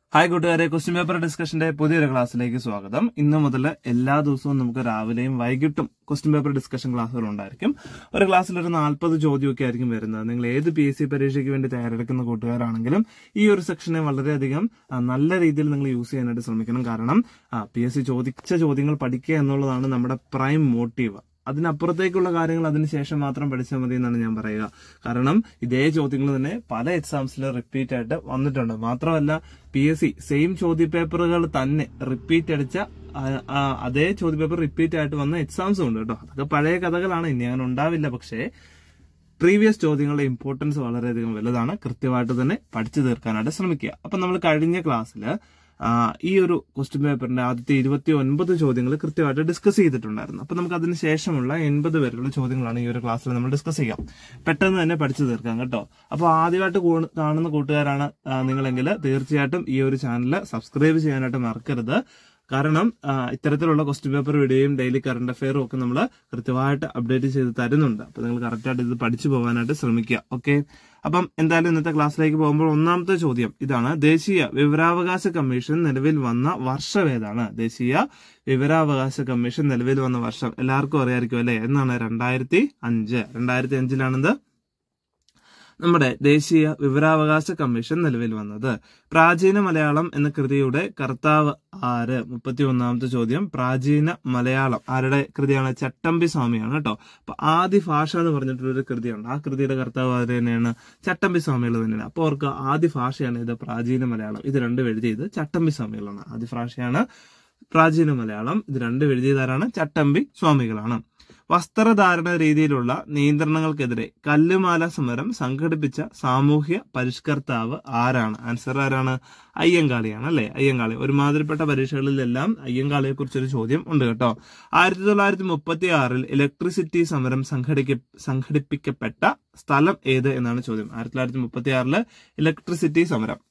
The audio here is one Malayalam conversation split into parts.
ഹായ് കൂട്ടുകാരെ ക്വസ്റ്റ്യൻ പേപ്പർ ഡിസ്കഷന്റെ പുതിയൊരു ക്ലാസ്സിലേക്ക് സ്വാഗതം ഇന്ന് മുതൽ എല്ലാ ദിവസവും നമുക്ക് രാവിലെയും വൈകിട്ടും ക്വസ്റ്റ്യൻ പേപ്പർ ഡിസ്കഷൻ ക്ലാസ്സുകൾ ഉണ്ടായിരിക്കും ഒരു ക്ലാസ്സിൽ ഒരു നാൽപ്പത് ചോദ്യമൊക്കെ ആയിരിക്കും വരുന്നത് നിങ്ങൾ ഏത് പി എസ് സി പരീക്ഷയ്ക്ക് വേണ്ടി തയ്യാറെടുക്കുന്ന കൂട്ടുകാരാണെങ്കിലും ഈ ഒരു സെക്ഷനെ വളരെയധികം ആ, നല്ല രീതിയിൽ നിങ്ങൾ യൂസ് ചെയ്യാനായിട്ട് ശ്രമിക്കണം കാരണം പി എസ് സി ചോദിച്ച ചോദ്യങ്ങൾ പഠിക്കുക എന്നുള്ളതാണ് നമ്മുടെ പ്രൈം മോട്ടീവ് അതിനപ്പുറത്തേക്കുള്ള കാര്യങ്ങൾ അതിനുശേഷം മാത്രം പഠിച്ചാൽ മതി എന്നാണ് ഞാൻ പറയുക കാരണം ഇതേ ചോദ്യങ്ങൾ തന്നെ പല എക്സാംസിൽ റിപ്പീറ്റ് ആയിട്ട് വന്നിട്ടുണ്ട് മാത്രമല്ല പി എസ് സി സെയിം ചോദ്യപേപ്പറുകൾ തന്നെ റിപ്പീറ്റ് അടിച്ച ആ, ആ, അതേ ചോദ്യപേപ്പർ റിപ്പീറ്റ് ആയിട്ട് വന്ന എക്സാംസും ഉണ്ട് കേട്ടോ അതൊക്കെ പഴയ കഥകളാണ് ഇനി അങ്ങനെ ഉണ്ടാവില്ല പക്ഷേ പ്രീവിയസ് ചോദ്യങ്ങളുടെ ഇമ്പോർട്ടൻസ് വളരെയധികം വലുതാണ് കൃത്യമായിട്ട് തന്നെ പഠിച്ചു തീർക്കാനായിട്ട് ശ്രമിക്കുക അപ്പൊ നമ്മൾ കഴിഞ്ഞ ക്ലാസ്സിൽ ഈ ഒരു ക്വസ്റ്റ്യൻ പേപ്പറിന്റെ ആദ്യത്തെ ഇരുപത്തി ഒൻപത് ചോദ്യങ്ങൾ കൃത്യമായിട്ട് ഡിസ്കസ് ചെയ്തിട്ടുണ്ടായിരുന്നു അപ്പൊ നമുക്ക് അതിന് ശേഷമുള്ള എൺപത് വരെയുള്ള ചോദ്യങ്ങളാണ് ഈ ഒരു ക്ലാസ്സിൽ നമ്മൾ ഡിസ്കസ് ചെയ്യാം പെട്ടെന്ന് തന്നെ പഠിച്ചു തീർക്കാം കേട്ടോ അപ്പൊ ആദ്യമായിട്ട് കൂ- കാണുന്ന കൂട്ടുകാരാണ് ആ, നിങ്ങളെങ്കിൽ തീർച്ചയായിട്ടും ഈ ഒരു ചാനൽ സബ്സ്ക്രൈബ് ചെയ്യാനായിട്ട് മറക്കരുത് കാരണം ആ, ഇത്തരത്തിലുള്ള ക്വസ്റ്റ്യൻ പേപ്പർ വീഡിയോയും ഡെയിലി കറണ്ട് അഫെയറും ഒക്കെ നമ്മൾ കൃത്യമായിട്ട് അപ്ഡേറ്റ് ചെയ്ത് തരുന്നുണ്ട് അപ്പൊ നിങ്ങൾ കറക്റ്റായിട്ട് ഇത് പഠിച്ചു പോകാനായിട്ട് ശ്രമിക്കുക ഓക്കെ അപ്പം എന്തായാലും ഇന്നത്തെ ക്ലാസ്സിലേക്ക് പോകുമ്പോൾ ഒന്നാമത്തെ ചോദ്യം ഇതാണ് ദേശീയ വിവരാവകാശ കമ്മീഷൻ നിലവിൽ വന്ന വർഷം ഏതാണ് ദേശീയ വിവരാവകാശ കമ്മീഷൻ നിലവിൽ വന്ന വർഷം എല്ലാവർക്കും അറിയാമായിരിക്കും അല്ലെ എന്നാണ് രണ്ടായിരത്തി അഞ്ച് രണ്ടായിരത്തി അഞ്ചിലാണിത് നമ്മുടെ ദേശീയ വിവരാവകാശ കമ്മീഷൻ നിലവിൽ വന്നത് പ്രാചീന മലയാളം എന്ന കൃതിയുടെ കർത്താവ് ആര് മുപ്പത്തി ഒന്നാമത്തെ ചോദ്യം പ്രാചീന മലയാളം ആരുടെ കൃതിയാണ് ചട്ടമ്പി സ്വാമിയാണ് കേട്ടോ അപ്പൊ ആദി ഭാഷ എന്ന് പറഞ്ഞിട്ടുള്ളൊരു കൃതിയുണ്ട് ആ കൃതിയുടെ കർത്താവ് ആര് തന്നെയാണ് ചട്ടമ്പി സ്വാമികൾ തന്നെയാണ് അപ്പോൾ അവർക്ക് ആദ്യ ഭാഷയാണ് ഇത് പ്രാചീന മലയാളം ഇത് രണ്ടും എഴുതിയത് ചട്ടമ്പി സ്വാമികളാണ് ആദ്യ ഭാഷയാണ് പ്രാചീന മലയാളം ഇത് രണ്ടും എഴുതിയതാരാണ് ചട്ടമ്പി സ്വാമികളാണ് വസ്ത്രധാരണ രീതിയിലുള്ള നിയന്ത്രണങ്ങൾക്കെതിരെ കല്ലുമാല സമരം സംഘടിപ്പിച്ച സാമൂഹ്യ പരിഷ്കർത്താവ് ആരാണ് ആൻസർ ആരാണ് അയ്യങ്കാളിയാണ് അല്ലെ അയ്യങ്കാളി ഒരുമാതിരിപ്പെട്ട പരീക്ഷകളിലെല്ലാം അയ്യങ്കാളിയെ കുറിച്ചൊരു ചോദ്യം ഉണ്ട് കേട്ടോ ആയിരത്തി തൊള്ളായിരത്തി മുപ്പത്തി ആറിൽ ഇലക്ട്രിസിറ്റി സമരം സംഘടിക്ക സംഘടിപ്പിക്കപ്പെട്ട സ്ഥലം ഏത് എന്നാണ് ചോദ്യം ആയിരത്തി തൊള്ളായിരത്തി മുപ്പത്തി ആറില് ഇലക്ട്രിസിറ്റി സമരം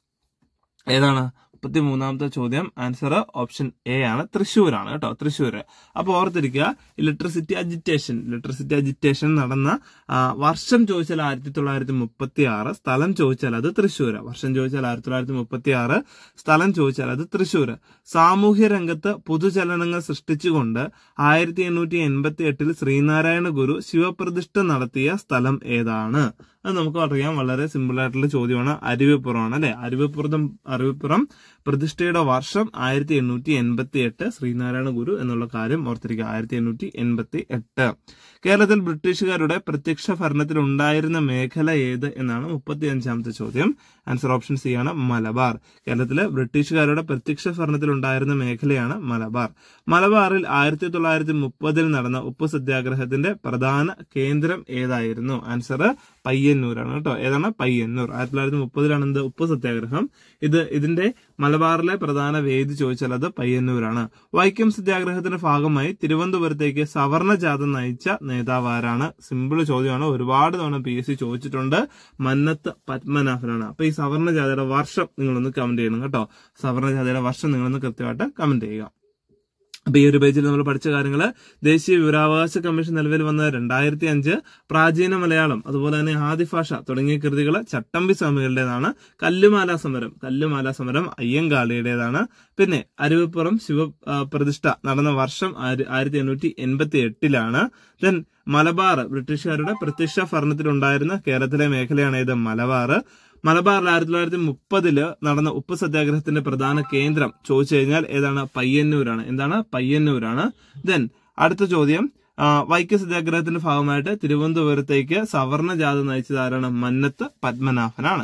ഏതാണ് മുപ്പത്തി മൂന്നാമത്തെ ചോദ്യം ആൻസർ ഓപ്ഷൻ എ ആണ് തൃശ്ശൂരാണ് കേട്ടോ തൃശ്ശൂര് അപ്പൊ ഓർത്തിരിക്കുക ഇലക്ട്രിസിറ്റി അജിറ്റേഷൻ ഇലക്ട്രിസിറ്റി അജിറ്റേഷൻ നടന്ന ആ, വർഷം ചോദിച്ചാൽ ആയിരത്തി തൊള്ളായിരത്തി മുപ്പത്തി ആറ് സ്ഥലം ചോദിച്ചാൽ അത് തൃശ്ശൂര് വർഷം ചോദിച്ചാൽ ആയിരത്തി തൊള്ളായിരത്തി മുപ്പത്തി ആറ് സ്ഥലം ചോദിച്ചാൽ അത് തൃശ്ശൂര് സാമൂഹ്യ രംഗത്ത് പുതുചലനങ്ങൾ സൃഷ്ടിച്ചുകൊണ്ട് ആയിരത്തി എണ്ണൂറ്റി എൺപത്തി എട്ടിൽ ശ്രീനാരായണ ഗുരു ശിവപ്രതിഷ്ഠ നടത്തിയ സ്ഥലം ഏതാണ് അത് നമുക്ക് അറിയാം വളരെ സിമ്പിൾ ആയിട്ടുള്ള ചോദ്യമാണ് അരുവിപ്പുറമാണ് അല്ലെ അരുവിപ്പുറം അരുവിപ്പുറം പ്രതിഷ്ഠയുടെ വർഷം ആയിരത്തി എണ്ണൂറ്റി എൺപത്തി എട്ട് ശ്രീനാരായണ ഗുരു എന്നുള്ള കാര്യം ഓർത്തിരിക്കുക ആയിരത്തി എണ്ണൂറ്റി എൺപത്തി എട്ട് കേരളത്തിൽ ബ്രിട്ടീഷുകാരുടെ പ്രത്യക്ഷ ഭരണത്തിൽ ഉണ്ടായിരുന്ന മേഖല ഏത് എന്നാണ് മുപ്പത്തി അഞ്ചാമത്തെ ചോദ്യം ആൻസർ ഓപ്ഷൻ സി ആണ് മലബാർ കേരളത്തിലെ ബ്രിട്ടീഷുകാരുടെ പ്രത്യക്ഷ ഭരണത്തിൽ ഉണ്ടായിരുന്ന മേഖലയാണ് മലബാർ മലബാറിൽ ആയിരത്തി തൊള്ളായിരത്തി മുപ്പതിൽ നടന്ന ഉപ്പ് സത്യാഗ്രഹത്തിന്റെ പ്രധാന കേന്ദ്രം ഏതായിരുന്നു ആൻസർ പയ്യന്നൂരാണ് കേട്ടോ ഏതാണ് പയ്യന്നൂർ ആയിരത്തി തൊള്ളായിരത്തി മുപ്പതിലാണ് എന്ത് ഉപ്പ് സത്യാഗ്രഹം ഇത് ഇതിന്റെ മലബാറിലെ പ്രധാന വേദി ചോദിച്ചാൽ അത് പയ്യന്നൂരാണ് വൈക്കം സത്യാഗ്രഹത്തിന്റെ ഭാഗമായി തിരുവനന്തപുരത്തേക്ക് സവർണ ജാഥ നയിച്ച നേതാവ് ആരാണ് സിമ്പിൾ ചോദ്യമാണ് ഒരുപാട് തവണ പി എസ് സി ചോദിച്ചിട്ടുണ്ട് മന്നത്ത് പത്മനാഭനാണ് അപ്പൊ ഈ സവർണ ജാഥയുടെ വർഷം നിങ്ങളൊന്ന് കമന്റ് ചെയ്യണം കേട്ടോ സവർണ ജാഥയുടെ വർഷം നിങ്ങളൊന്ന് കൃത്യമായിട്ട് കമന്റ് ചെയ്യുക അപ്പൊ ഈ ഒരു പേജിൽ നമ്മൾ പഠിച്ച കാര്യങ്ങൾ ദേശീയ വിവരാവകാശ കമ്മീഷൻ നിലവിൽ വന്ന രണ്ടായിരത്തി അഞ്ച് പ്രാചീന മലയാളം അതുപോലെ തന്നെ ആദിഭാഷ തുടങ്ങിയ കൃതികൾ ചട്ടമ്പി സ്വാമികളുടേതാണ് കല്ലുമാല സമരം കല്ലുമാല സമരം അയ്യങ്കാളിയുടേതാണ് പിന്നെ അരുവിപ്പുറം ശിവ ആ, പ്രതിഷ്ഠ നടന്ന വർഷം ആയിര- ആയിരത്തി എണ്ണൂറ്റി എൺപത്തി എട്ടിലാണ് ദെൻ മലബാർ ബ്രിട്ടീഷുകാരുടെ പ്രത്യക്ഷ ഭരണത്തിലുണ്ടായിരുന്ന കേരളത്തിലെ മേഖലയാണ് ഇത് മലബാർ മലബാറിൽ ആയിരത്തി തൊള്ളായിരത്തി മുപ്പതില് നടന്ന ഉപ്പ് സത്യാഗ്രഹത്തിന്റെ പ്രധാന കേന്ദ്രം ചോദിച്ചു കഴിഞ്ഞാൽ ഏതാണ് പയ്യന്നൂരാണ് എന്താണ് പയ്യന്നൂരാണ് ദെൻ അടുത്ത ചോദ്യം ആ, വൈക്കം സത്യാഗ്രഹത്തിന്റെ ഭാഗമായിട്ട് തിരുവനന്തപുരത്തേക്ക് സവർണ ജാഥ നയിച്ചത് ആരാണ് മന്നത്ത് പത്മനാഭനാണ്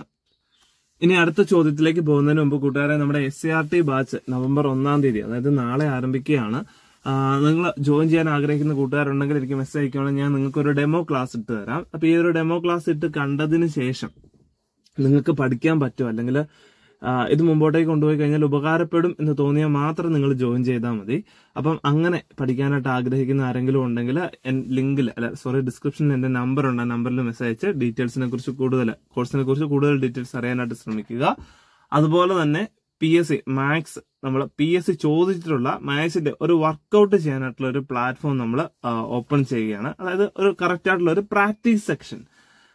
ഇനി അടുത്ത ചോദ്യത്തിലേക്ക് പോകുന്നതിന് മുമ്പ് കൂട്ടുകാരെ നമ്മുടെ S C R T batch November ഒന്നാം തീയതി അതായത് നാളെ ആരംഭിക്കുകയാണ് നിങ്ങൾ ജോയിൻ ചെയ്യാൻ ആഗ്രഹിക്കുന്ന കൂട്ടുകാരുണ്ടെങ്കിൽ എനിക്ക് മെസ്സേജ് അയക്കുകയാണെങ്കിൽ ഞാൻ നിങ്ങൾക്ക് ഒരു ഡെമോ ക്ലാസ് ഇട്ട് തരാം അപ്പൊ ഈ ഒരു ഡെമോ ക്ലാസ് ഇട്ട് കണ്ടതിന് ശേഷം നിങ്ങൾക്ക് പഠിക്കാൻ പറ്റും അല്ലെങ്കിൽ ഇത് മുമ്പോട്ടേക്ക് കൊണ്ടുപോയി കഴിഞ്ഞാൽ ഉപകാരപ്പെടും എന്ന് തോന്നിയാൽ മാത്രം നിങ്ങൾ ജോയിൻ ചെയ്താൽ മതി അപ്പം അങ്ങനെ പഠിക്കാനായിട്ട് ആഗ്രഹിക്കുന്ന ആരെങ്കിലും ഉണ്ടെങ്കിൽ ലിങ്കിൽ അല്ല സോറി ഡിസ്ക്രിപ്ഷനിൽ എന്റെ നമ്പർ ഉണ്ട് ആ നമ്പറിൽ മെസ്സേജ് അയച്ച് ഡീറ്റെയിൽസിനെ കുറിച്ച് കൂടുതൽ കോഴ്സിനെ കുറിച്ച് കൂടുതൽ ഡീറ്റെയിൽസ് അറിയാനായിട്ട് ശ്രമിക്കുക അതുപോലെ തന്നെ പി എസ് സി മാത്സ് നമ്മൾ പി എസ് സി ചോദിച്ചിട്ടുള്ള മാത്സിന്റെ ഒരു വർക്കൗട്ട് ചെയ്യാനായിട്ടുള്ള ഒരു പ്ലാറ്റ്ഫോം നമ്മൾ ഓപ്പൺ ചെയ്യുകയാണ് അതായത് ഒരു കറക്റ്റ് ആയിട്ടുള്ള ഒരു പ്രാക്ടീസ് സെക്ഷൻ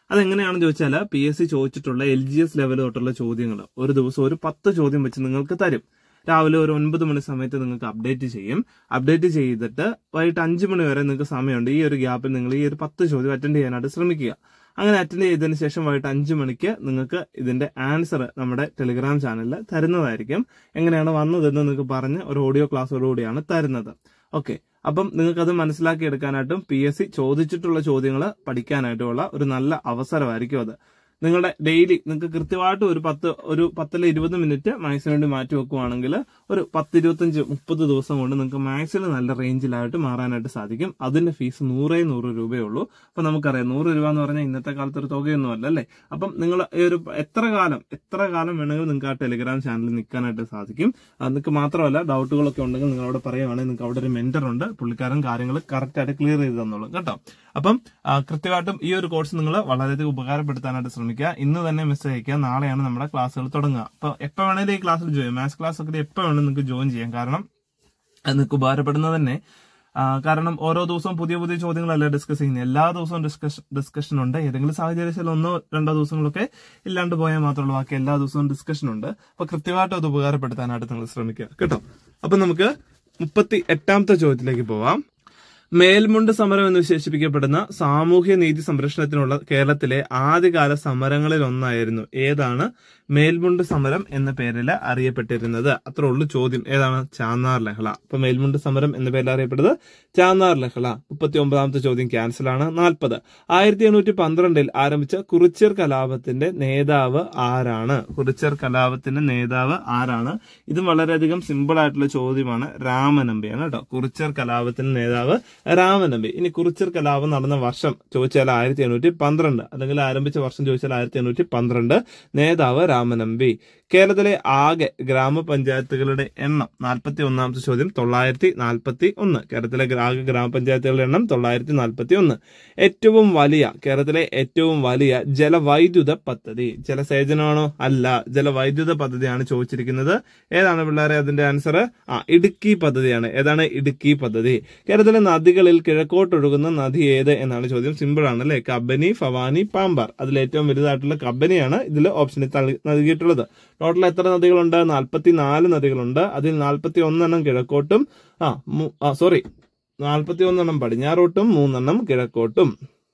അതെങ്ങനെയാണെന്ന് ചോദിച്ചാൽ പി എസ് സി ചോദിച്ചിട്ടുള്ള എൽ ജി എസ് ലെവൽ തൊട്ടുള്ള ചോദ്യങ്ങൾ ഒരു ദിവസം ഒരു പത്ത് ചോദ്യം വെച്ച് നിങ്ങൾക്ക് തരും രാവിലെ ഒരു ഒൻപത് മണി സമയത്ത് നിങ്ങൾക്ക് അപ്ഡേറ്റ് ചെയ്യും അപ്ഡേറ്റ് ചെയ്തിട്ട് വൈകിട്ട് അഞ്ച് മണി വരെ നിങ്ങൾക്ക് സമയമുണ്ട് ഈ ഒരു ഗ്യാപ്പിൽ നിങ്ങൾ ഈ ഒരു പത്ത് ചോദ്യം അറ്റൻഡ് ചെയ്യാനായിട്ട് ശ്രമിക്കുക അങ്ങനെ അറ്റൻഡ് ചെയ്തതിന് ശേഷം വൈകിട്ട് അഞ്ച് മണിക്ക് നിങ്ങൾക്ക് ഇതിന്റെ ആൻസർ നമ്മുടെ ടെലിഗ്രാം ചാനലിൽ തരുന്നതായിരിക്കും എങ്ങനെയാണ് വന്നതെന്ന് നിങ്ങൾക്ക് പറഞ്ഞ് ഒരു ഓഡിയോ ക്ലാസ്സോടുകൂടിയാണ് തരുന്നത് ഓക്കെ അപ്പം നിങ്ങൾക്ക് അത് മനസ്സിലാക്കി എടുക്കാനായിട്ടും പി എസ് സി ചോദിച്ചിട്ടുള്ള ചോദ്യങ്ങൾ പഠിക്കാനായിട്ടുമുള്ള ഒരു നല്ല അവസരമായിരിക്കും അത് നിങ്ങളുടെ ഡെയിലി നിങ്ങൾക്ക് കൃത്യമായിട്ട് ഒരു പത്ത് ഒരു പത്തില് ഇരുപത് മിനിറ്റ് മാത്സിന് വേണ്ടി മാറ്റി വെക്കുവാണെങ്കിൽ ഒരു പത്ത് ഇരുപത്തഞ്ച് മുപ്പത് ദിവസം കൊണ്ട് നിങ്ങൾക്ക് മാത്സിൽ നല്ല റേഞ്ചിലായിട്ട് മാറാനായിട്ട് സാധിക്കും അതിന്റെ ഫീസ് നൂറേ നൂറ് രൂപയേ ഉള്ളൂ അപ്പൊ നമുക്കറിയാം നൂറ് രൂപ എന്ന് പറഞ്ഞാൽ ഇന്നത്തെ കാലത്ത് ഒരു തുകയൊന്നും അല്ല അല്ലേ അപ്പം നിങ്ങൾ ഈ ഒരു എത്ര കാലം എത്ര കാലം വേണമെങ്കിലും നിങ്ങൾക്ക് ആ ടെലിഗ്രാം ചാനലിൽ നിൽക്കാനായിട്ട് സാധിക്കും അത് നിങ്ങൾക്ക് മാത്രമല്ല ഡൗട്ടുകളൊക്കെ ഉണ്ടെങ്കിൽ നിങ്ങൾ അവിടെ പറയുവാണെങ്കിൽ നിങ്ങൾക്ക് അവിടെ ഒരു മെന്റർ ഉണ്ട് പുള്ളിക്കാരൻ കാര്യങ്ങൾ കറക്റ്റ് ആയിട്ട് ക്ലിയർ ചെയ്ത് തന്നോളും കേട്ടോ അപ്പം ആ, കൃത്യമായിട്ടും ഈ ഒരു കോഴ്സ് നിങ്ങൾ വളരെയധികം ഉപകാരപ്പെടുത്താനായിട്ട് ശ്രമിക്കുക ഇന്ന് തന്നെ മെസ്സേജ് അയക്കുക നാളെയാണ് നമ്മുടെ ക്ലാസ്സുകൾ തുടങ്ങുക അപ്പൊ എപ്പോൾ വേണേലും ഈ ക്ലാസ്സിൽ ജോയിൻ മാത്സ് ക്ലാസ് ഒക്കെ എപ്പോൾ വേണമെങ്കിലും നിങ്ങൾക്ക് ജോയിൻ ചെയ്യാം കാരണം അത് നിങ്ങൾക്ക് ഉപകാരപ്പെടുന്നത് തന്നെ ആ, കാരണം ഓരോ ദിവസവും പുതിയ പുതിയ ചോദ്യങ്ങളല്ല ഡിസ്കസ് ചെയ്യുന്നത് എല്ലാ ദിവസവും ഡിസ്കഷൻ ഡിസ്കഷൻ ഉണ്ട് ഏതെങ്കിലും സാഹചര്യത്തിൽ ഒന്നോ രണ്ടോ ദിവസങ്ങളൊക്കെ ഇല്ലാണ്ട് പോയാൽ മാത്രമേ ബാക്കി എല്ലാ ദിവസവും ഡിസ്കഷൻ ഉണ്ട് അപ്പൊ കൃത്യമായിട്ട് അത് ഉപകാരപ്പെടുത്താനായിട്ട് നിങ്ങൾ ശ്രമിക്കുക കേട്ടോ അപ്പൊ നമുക്ക് മുപ്പത്തി എട്ടാമത്തെ ചോദ്യത്തിലേക്ക് പോവാം മേൽമുണ്ട് സമരം എന്ന് വിശേഷിപ്പിക്കപ്പെടുന്ന സാമൂഹ്യ നീതി സംരക്ഷണത്തിനുള്ള കേരളത്തിലെ ആദ്യകാല സമരങ്ങളിൽ ഒന്നായിരുന്നു ഏതാണ് മേൽമുണ്ട് സമരം എന്ന പേരിൽ അറിയപ്പെട്ടിരുന്നത് അത്ര ഉള്ളു ചോദ്യം ഏതാണ് ചാന്നാർ ലഹള അപ്പൊ മേൽമുണ്ട് സമരം എന്ന പേരിൽ അറിയപ്പെടുന്നത് ചാന്നാർ ലഹള മുപ്പത്തി ഒമ്പതാമത്തെ ചോദ്യം ക്യാൻസൽ ആണ് നാൽപ്പത് ആയിരത്തി എണ്ണൂറ്റി പന്ത്രണ്ടിൽ ആരംഭിച്ച കുറിച്യർ കലാപത്തിന്റെ നേതാവ് ആരാണ് കുറിച്യർ കലാപത്തിന്റെ നേതാവ് ആരാണ് ഇതും വളരെയധികം സിമ്പിൾ ആയിട്ടുള്ള ചോദ്യമാണ് രാമനമ്പിയാണ് കേട്ടോ കുറിച്യർ കലാപത്തിന്റെ നേതാവ് രാമനമ്പി ഇനി കുറിച്യർ കലാപം നടന്ന വർഷം ചോദിച്ചാൽ ആയിരത്തി എണ്ണൂറ്റി പന്ത്രണ്ട് അല്ലെങ്കിൽ ആരംഭിച്ച വർഷം ചോദിച്ചാൽ ആയിരത്തി എണ്ണൂറ്റി പന്ത്രണ്ട് നേതാവ് രാമനമ്പി കേരളത്തിലെ ആകെ ഗ്രാമപഞ്ചായത്തുകളുടെ എണ്ണം നാൽപ്പത്തി ഒന്നാമത്തെ ചോദ്യം തൊള്ളായിരത്തി നാൽപ്പത്തി ഒന്ന് കേരളത്തിലെ ആകെ ഗ്രാമപഞ്ചായത്തുകളുടെ എണ്ണം തൊള്ളായിരത്തി നാൽപ്പത്തി ഒന്ന് ഏറ്റവും വലിയ കേരളത്തിലെ ഏറ്റവും വലിയ ജലവൈദ്യുത പദ്ധതി ജലസേചനമാണോ അല്ല ജലവൈദ്യുത പദ്ധതിയാണ് ചോദിച്ചിരിക്കുന്നത് ഏതാണ് പിള്ളേരെ അതിന്റെ ആൻസർ ആ ഇടുക്കി പദ്ധതിയാണ് ഏതാണ് ഇടുക്കി പദ്ധതി കേരളത്തിലെ നദികളിൽ കിഴക്കോട്ടൊഴുകുന്ന നദി ഏത് എന്നാണ് ചോദ്യം സിമ്പിൾ ആണ് അല്ലെ കബനി ഫവാനി പാമ്പാർ അതിൽ ഏറ്റവും വലുതായിട്ടുള്ള കബനിയാണ് ഇതിൽ ഓപ്ഷനിൽ തള്ളി- നൽകിയിട്ടുള്ളത് ടോട്ടൽ എത്ര നദികളുണ്ട് നാൽപ്പത്തി നാല് നദികളുണ്ട് അതിൽ നാൽപ്പത്തി ഒന്നെണ്ണം കിഴക്കോട്ടും ആ മു- ആ സോറി നാൽപ്പത്തി ഒന്നെണ്ണം പടിഞ്ഞാറോട്ടും മൂന്നെണ്ണം കിഴക്കോട്ടും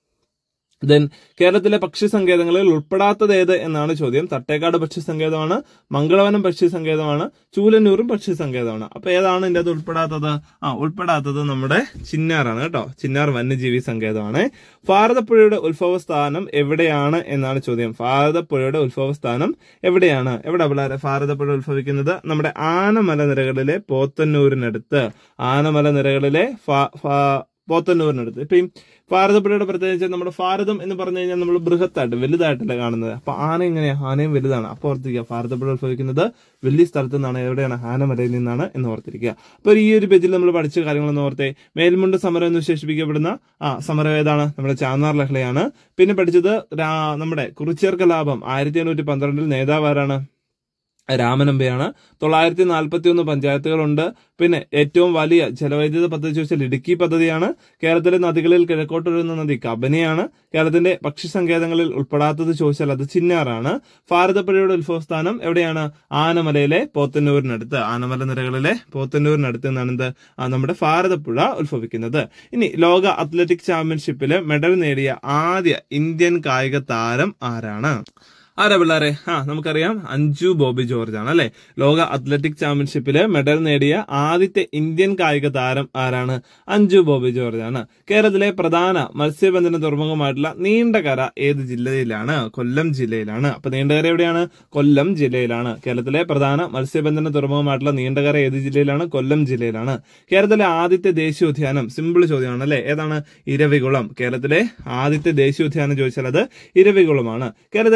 ദെൻ കേരളത്തിലെ പക്ഷി സങ്കേതങ്ങളിൽ ഉൾപ്പെടാത്തത് ഏത് എന്നാണ് ചോദ്യം തട്ടേക്കാട് പക്ഷി സങ്കേതമാണ് മംഗളവനം പക്ഷി സങ്കേതമാണ് ചൂലന്നൂറും പക്ഷി സങ്കേതമാണ് അപ്പൊ ഏതാണ് ഇതിന്റെ അത് ഉൾപ്പെടാത്തത് ആ ഉൾപ്പെടാത്തത് നമ്മുടെ ചിന്നാറാണ് കേട്ടോ ചിന്നാർ വന്യജീവി സങ്കേതമാണ് ഭാരതപ്പുഴയുടെ ഉത്ഭവസ്ഥാനം എവിടെയാണ് എന്നാണ് ചോദ്യം ഭാരതപ്പുഴയുടെ ഉത്ഭവസ്ഥാനം എവിടെയാണ് എവിടെ പിള്ളേരെ ഭാരതപ്പുഴ ഉത്ഭവിക്കുന്നത് നമ്മുടെ ആനമല നിരകളിലെ പോത്തന്നൂരിനടുത്ത് ആനമല നിരകളിലെ ഫാ- ഫാ- പോത്തന്നൂരിനടുത്ത് ഇപ്പൊ ഈ ഭാരതപ്പുഴയുടെ പ്രത്യേകിച്ച് നമ്മുടെ ഭാരതം എന്ന് പറഞ്ഞു കഴിഞ്ഞാൽ നമ്മൾ ബൃഹത്തായിട്ട് വലുതായിട്ടല്ല കാണുന്നത് അപ്പൊ ആന എങ്ങനെയാ ആനയും വലുതാണ് അപ്പൊ ഓർത്തിരിക്കുക ഭാരതപ്പുഴ ഉത്ഭവിക്കുന്നത് വലിയ സ്ഥലത്ത് നിന്നാണ് എവിടെയാണ് ആനമലയിൽ നിന്നാണ് എന്ന് ഓർത്തിരിക്കുക അപ്പൊ ഈ ഒരു പേജിൽ നമ്മൾ പഠിച്ച കാര്യങ്ങളൊന്ന് ഓർത്തെ മേൽമുണ്ട് സമരം എന്ന് വിശേഷിപ്പിക്കപ്പെടുന്ന ആ സമരം ഏതാണ് നമ്മുടെ ചാന്നാർ ലഹളയാണ് പിന്നെ പഠിച്ചത് രാ- നമ്മുടെ കുറിച്യർ കലാപം ആയിരത്തി എണ്ണൂറ്റി പന്ത്രണ്ടിൽ നേതാവ് ആരാണ് രാമനമ്പയാണ് തൊള്ളായിരത്തി നാൽപ്പത്തി ഒന്ന് പഞ്ചായത്തുകളുണ്ട് പിന്നെ ഏറ്റവും വലിയ ജലവൈദ്യുത പദ്ധതി ചോദിച്ചാൽ ഇടുക്കി പദ്ധതിയാണ് കേരളത്തിലെ നദികളിൽ കിഴക്കോട്ടൊഴുകുന്ന നദി കബനിയാണ് കേരളത്തിന്റെ പക്ഷി സങ്കേതങ്ങളിൽ ഉൾപ്പെടാത്തത് ചോദിച്ചാൽ അത് ചിന്നാറാണ് ഭാരതപ്പുഴയുടെ ഉത്ഭവസ്ഥാനം എവിടെയാണ് ആനമലയിലെ പോത്തന്നൂരിനടുത്ത് ആനമല നിരകളിലെ പോത്തന്നൂരിനടുത്ത് നിന്നാണ് എന്ത് ആ, നമ്മുടെ ഭാരതപ്പുഴ ഉത്ഭവിക്കുന്നത് ഇനി ലോക അത്ലറ്റിക് ചാമ്പ്യൻഷിപ്പില് മെഡൽ നേടിയ ആദ്യ ഇന്ത്യൻ കായിക താരം ആരാണ് ആരാ പിള്ളേരെ ആ നമുക്കറിയാം അഞ്ജു ബോബി ജോർജ് ആണ് അല്ലെ ലോക അത്ലറ്റിക് ചാമ്പ്യൻഷിപ്പില് മെഡൽ നേടിയ ആദ്യത്തെ ഇന്ത്യൻ കായിക താരം ആരാണ് അഞ്ജു ബോബി ജോർജ് ആണ് കേരളത്തിലെ പ്രധാന മത്സ്യബന്ധന തുറമുഖമായിട്ടുള്ള നീണ്ടകര ഏത് ജില്ലയിലാണ് കൊല്ലം ജില്ലയിലാണ് അപ്പൊ നീണ്ടകര എവിടെയാണ് കൊല്ലം ജില്ലയിലാണ് കേരളത്തിലെ പ്രധാന മത്സ്യബന്ധന തുറമുഖമായിട്ടുള്ള നീണ്ടകര ഏത് ജില്ലയിലാണ് കൊല്ലം ജില്ലയിലാണ് കേരളത്തിലെ ആദ്യത്തെ ദേശീയോദ്യാനം സിമ്പിൾ ചോദ്യമാണ് അല്ലെ ഏതാണ് ഇരവികുളം കേരളത്തിലെ ആദ്യത്തെ ദേശീയോദ്യാനം ചോദിച്ചാൽ അത് ഇരവികുളമാണ് കേരളത്തിലെ ഏറ്റവും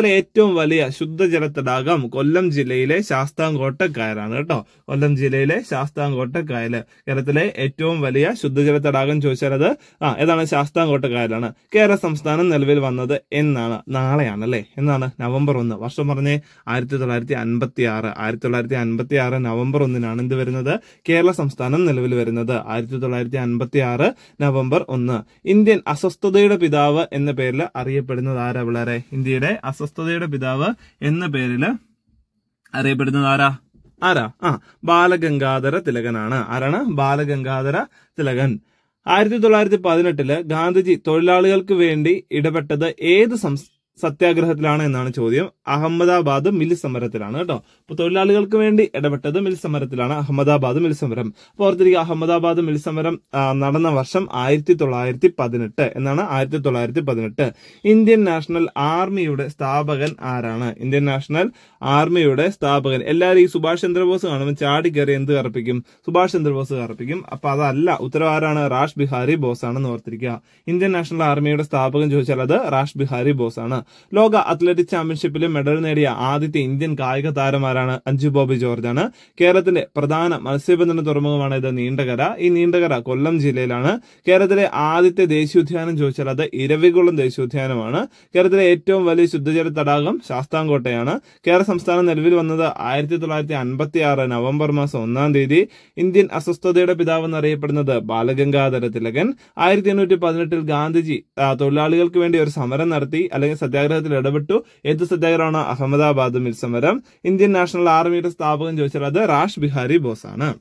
ഏറ്റവും വലിയ ശുദ്ധജല തടാകം കൊല്ലം ജില്ലയിലെ ശാസ്താംകോട്ട കായലാണ് കേട്ടോ കൊല്ലം ജില്ലയിലെ ശാസ്താംകോട്ട കായല് കേരളത്തിലെ ഏറ്റവും വലിയ ശുദ്ധജല തടാകം ചോദിച്ചാൽ അത് ആ ഏതാണ് ശാസ്താംകോട്ട കായലാണ് കേരള സംസ്ഥാനം നിലവിൽ വന്നത് എന്നാണ് നാളെയാണ് അല്ലേ എന്നാണ് നവംബർ ഒന്ന് വർഷം പറഞ്ഞേ ആയിരത്തി തൊള്ളായിരത്തി അൻപത്തി ആറ് ആയിരത്തി തൊള്ളായിരത്തി അൻപത്തി ആറ് നവംബർ ഒന്നിനാണ് എന്ത് വരുന്നത് കേരള സംസ്ഥാനം നിലവിൽ വരുന്നത് ആയിരത്തി തൊള്ളായിരത്തി അൻപത്തി ആറ് നവംബർ ഒന്ന് ഇന്ത്യൻ അസ്വസ്ഥതയുടെ പിതാവ് എന്ന പേരിൽ അറിയപ്പെടുന്നത് ആരാ പിള്ളേരെ ഇന്ത്യയുടെ അസ്വസ്ഥതയുടെ പിതാവ് എന്ന പേരിൽ അറിയപ്പെടുന്നത് ആരാ ആരാ ആ ബാലഗംഗാധര തിലകനാണ് ആരാണ് ബാലഗംഗാധര തിലകൻ ആയിരത്തി തൊള്ളായിരത്തി പതിനെട്ടില് ഗാന്ധിജി തൊഴിലാളികൾക്ക് വേണ്ടി ഇടപെട്ടത് ഏത് സംസ് സത്യാഗ്രഹത്തിലാണ് എന്നാണ് ചോദ്യം അഹമ്മദാബാദ് മിൽ സമരത്തിലാണ് കേട്ടോ അപ്പൊ തൊഴിലാളികൾക്ക് വേണ്ടി ഇടപെട്ടത് മിൽ സമരത്തിലാണ് അഹമ്മദാബാദ് മിൽ സമരം അപ്പൊ ഓർത്തിരിക്കുക അഹമ്മദാബാദ് മിൽ സമരം ആ, നടന്ന വർഷം ആയിരത്തി തൊള്ളായിരത്തി പതിനെട്ട് എന്നാണ് ആയിരത്തി തൊള്ളായിരത്തി പതിനെട്ട് ഇന്ത്യൻ നാഷണൽ ആർമിയുടെ സ്ഥാപകൻ ആരാണ് ഇന്ത്യൻ നാഷണൽ ആർമിയുടെ സ്ഥാപകൻ എല്ലാവരും ഈ സുഭാഷ് ചന്ദ്രബോസ് കാണുമ്പോൾ ചാടി കയറി എന്ത് കറപ്പിക്കും സുഭാഷ് ചന്ദ്രബോസ് കറപ്പിക്കും അപ്പൊ അതല്ല ഉത്തരവ് ആരാണ് റാഷ് ബിഹാരി ബോസ് ആണെന്ന് ഓർത്തിരിക്കുക ഇന്ത്യൻ നാഷണൽ ആർമിയുടെ സ്ഥാപകൻ ചോദിച്ചാൽ അത് റാഷ് ബിഹാരി ബോസ് ആണ് ലോക അത്ലറ്റിക് ചാമ്പ്യൻഷിപ്പിൽ മെഡൽ നേടിയ ആദ്യത്തെ ഇന്ത്യൻ കായിക താരമാരാണ് അഞ്ജു ബോബി ജോർജ് ആണ് കേരളത്തിലെ പ്രധാന മത്സ്യബന്ധന തുറമുഖമാണ് ഇത് നീണ്ടകര ഈ നീണ്ടകര കൊല്ലം ജില്ലയിലാണ് കേരളത്തിലെ ആദ്യത്തെ ദേശീയോദ്യാനം ചോദിച്ചാൽ അത് ഇരവികുളം ദേശീയോദ്യാനമാണ് കേരളത്തിലെ ഏറ്റവും വലിയ ശുദ്ധജല തടാകം ശാസ്താംകോട്ടയാണ് കേരള സംസ്ഥാനം നിലവിൽ വന്നത് ആയിരത്തി തൊള്ളായിരത്തി അൻപത്തി ആറ് നവംബർ മാസം ഒന്നാം തീയതി ഇന്ത്യൻ അസ്വസ്ഥതയുടെ പിതാവ് എന്നറിയപ്പെടുന്നത് ബാലഗംഗാധര തിലകൻ ആയിരത്തി എണ്ണൂറ്റി പതിനെട്ടിൽ ഗാന്ധിജി ആ, തൊഴിലാളികൾക്ക് വേണ്ടി ഒരു സമരം നടത്തി അല്ലെങ്കിൽ സത്യാഗ്രഹത്തിൽ ഇടപെട്ടു ഏത് സത്യാഗ്രഹമാണ് അഹമ്മദാബാദ് മിൽ സമരം ഇന്ത്യൻ നാഷണൽ ആർമിയുടെ സ്ഥാപകൻ ചോദിച്ചാൽ അത് റാഷ് ബിഹാരി ബോസ് ആണ്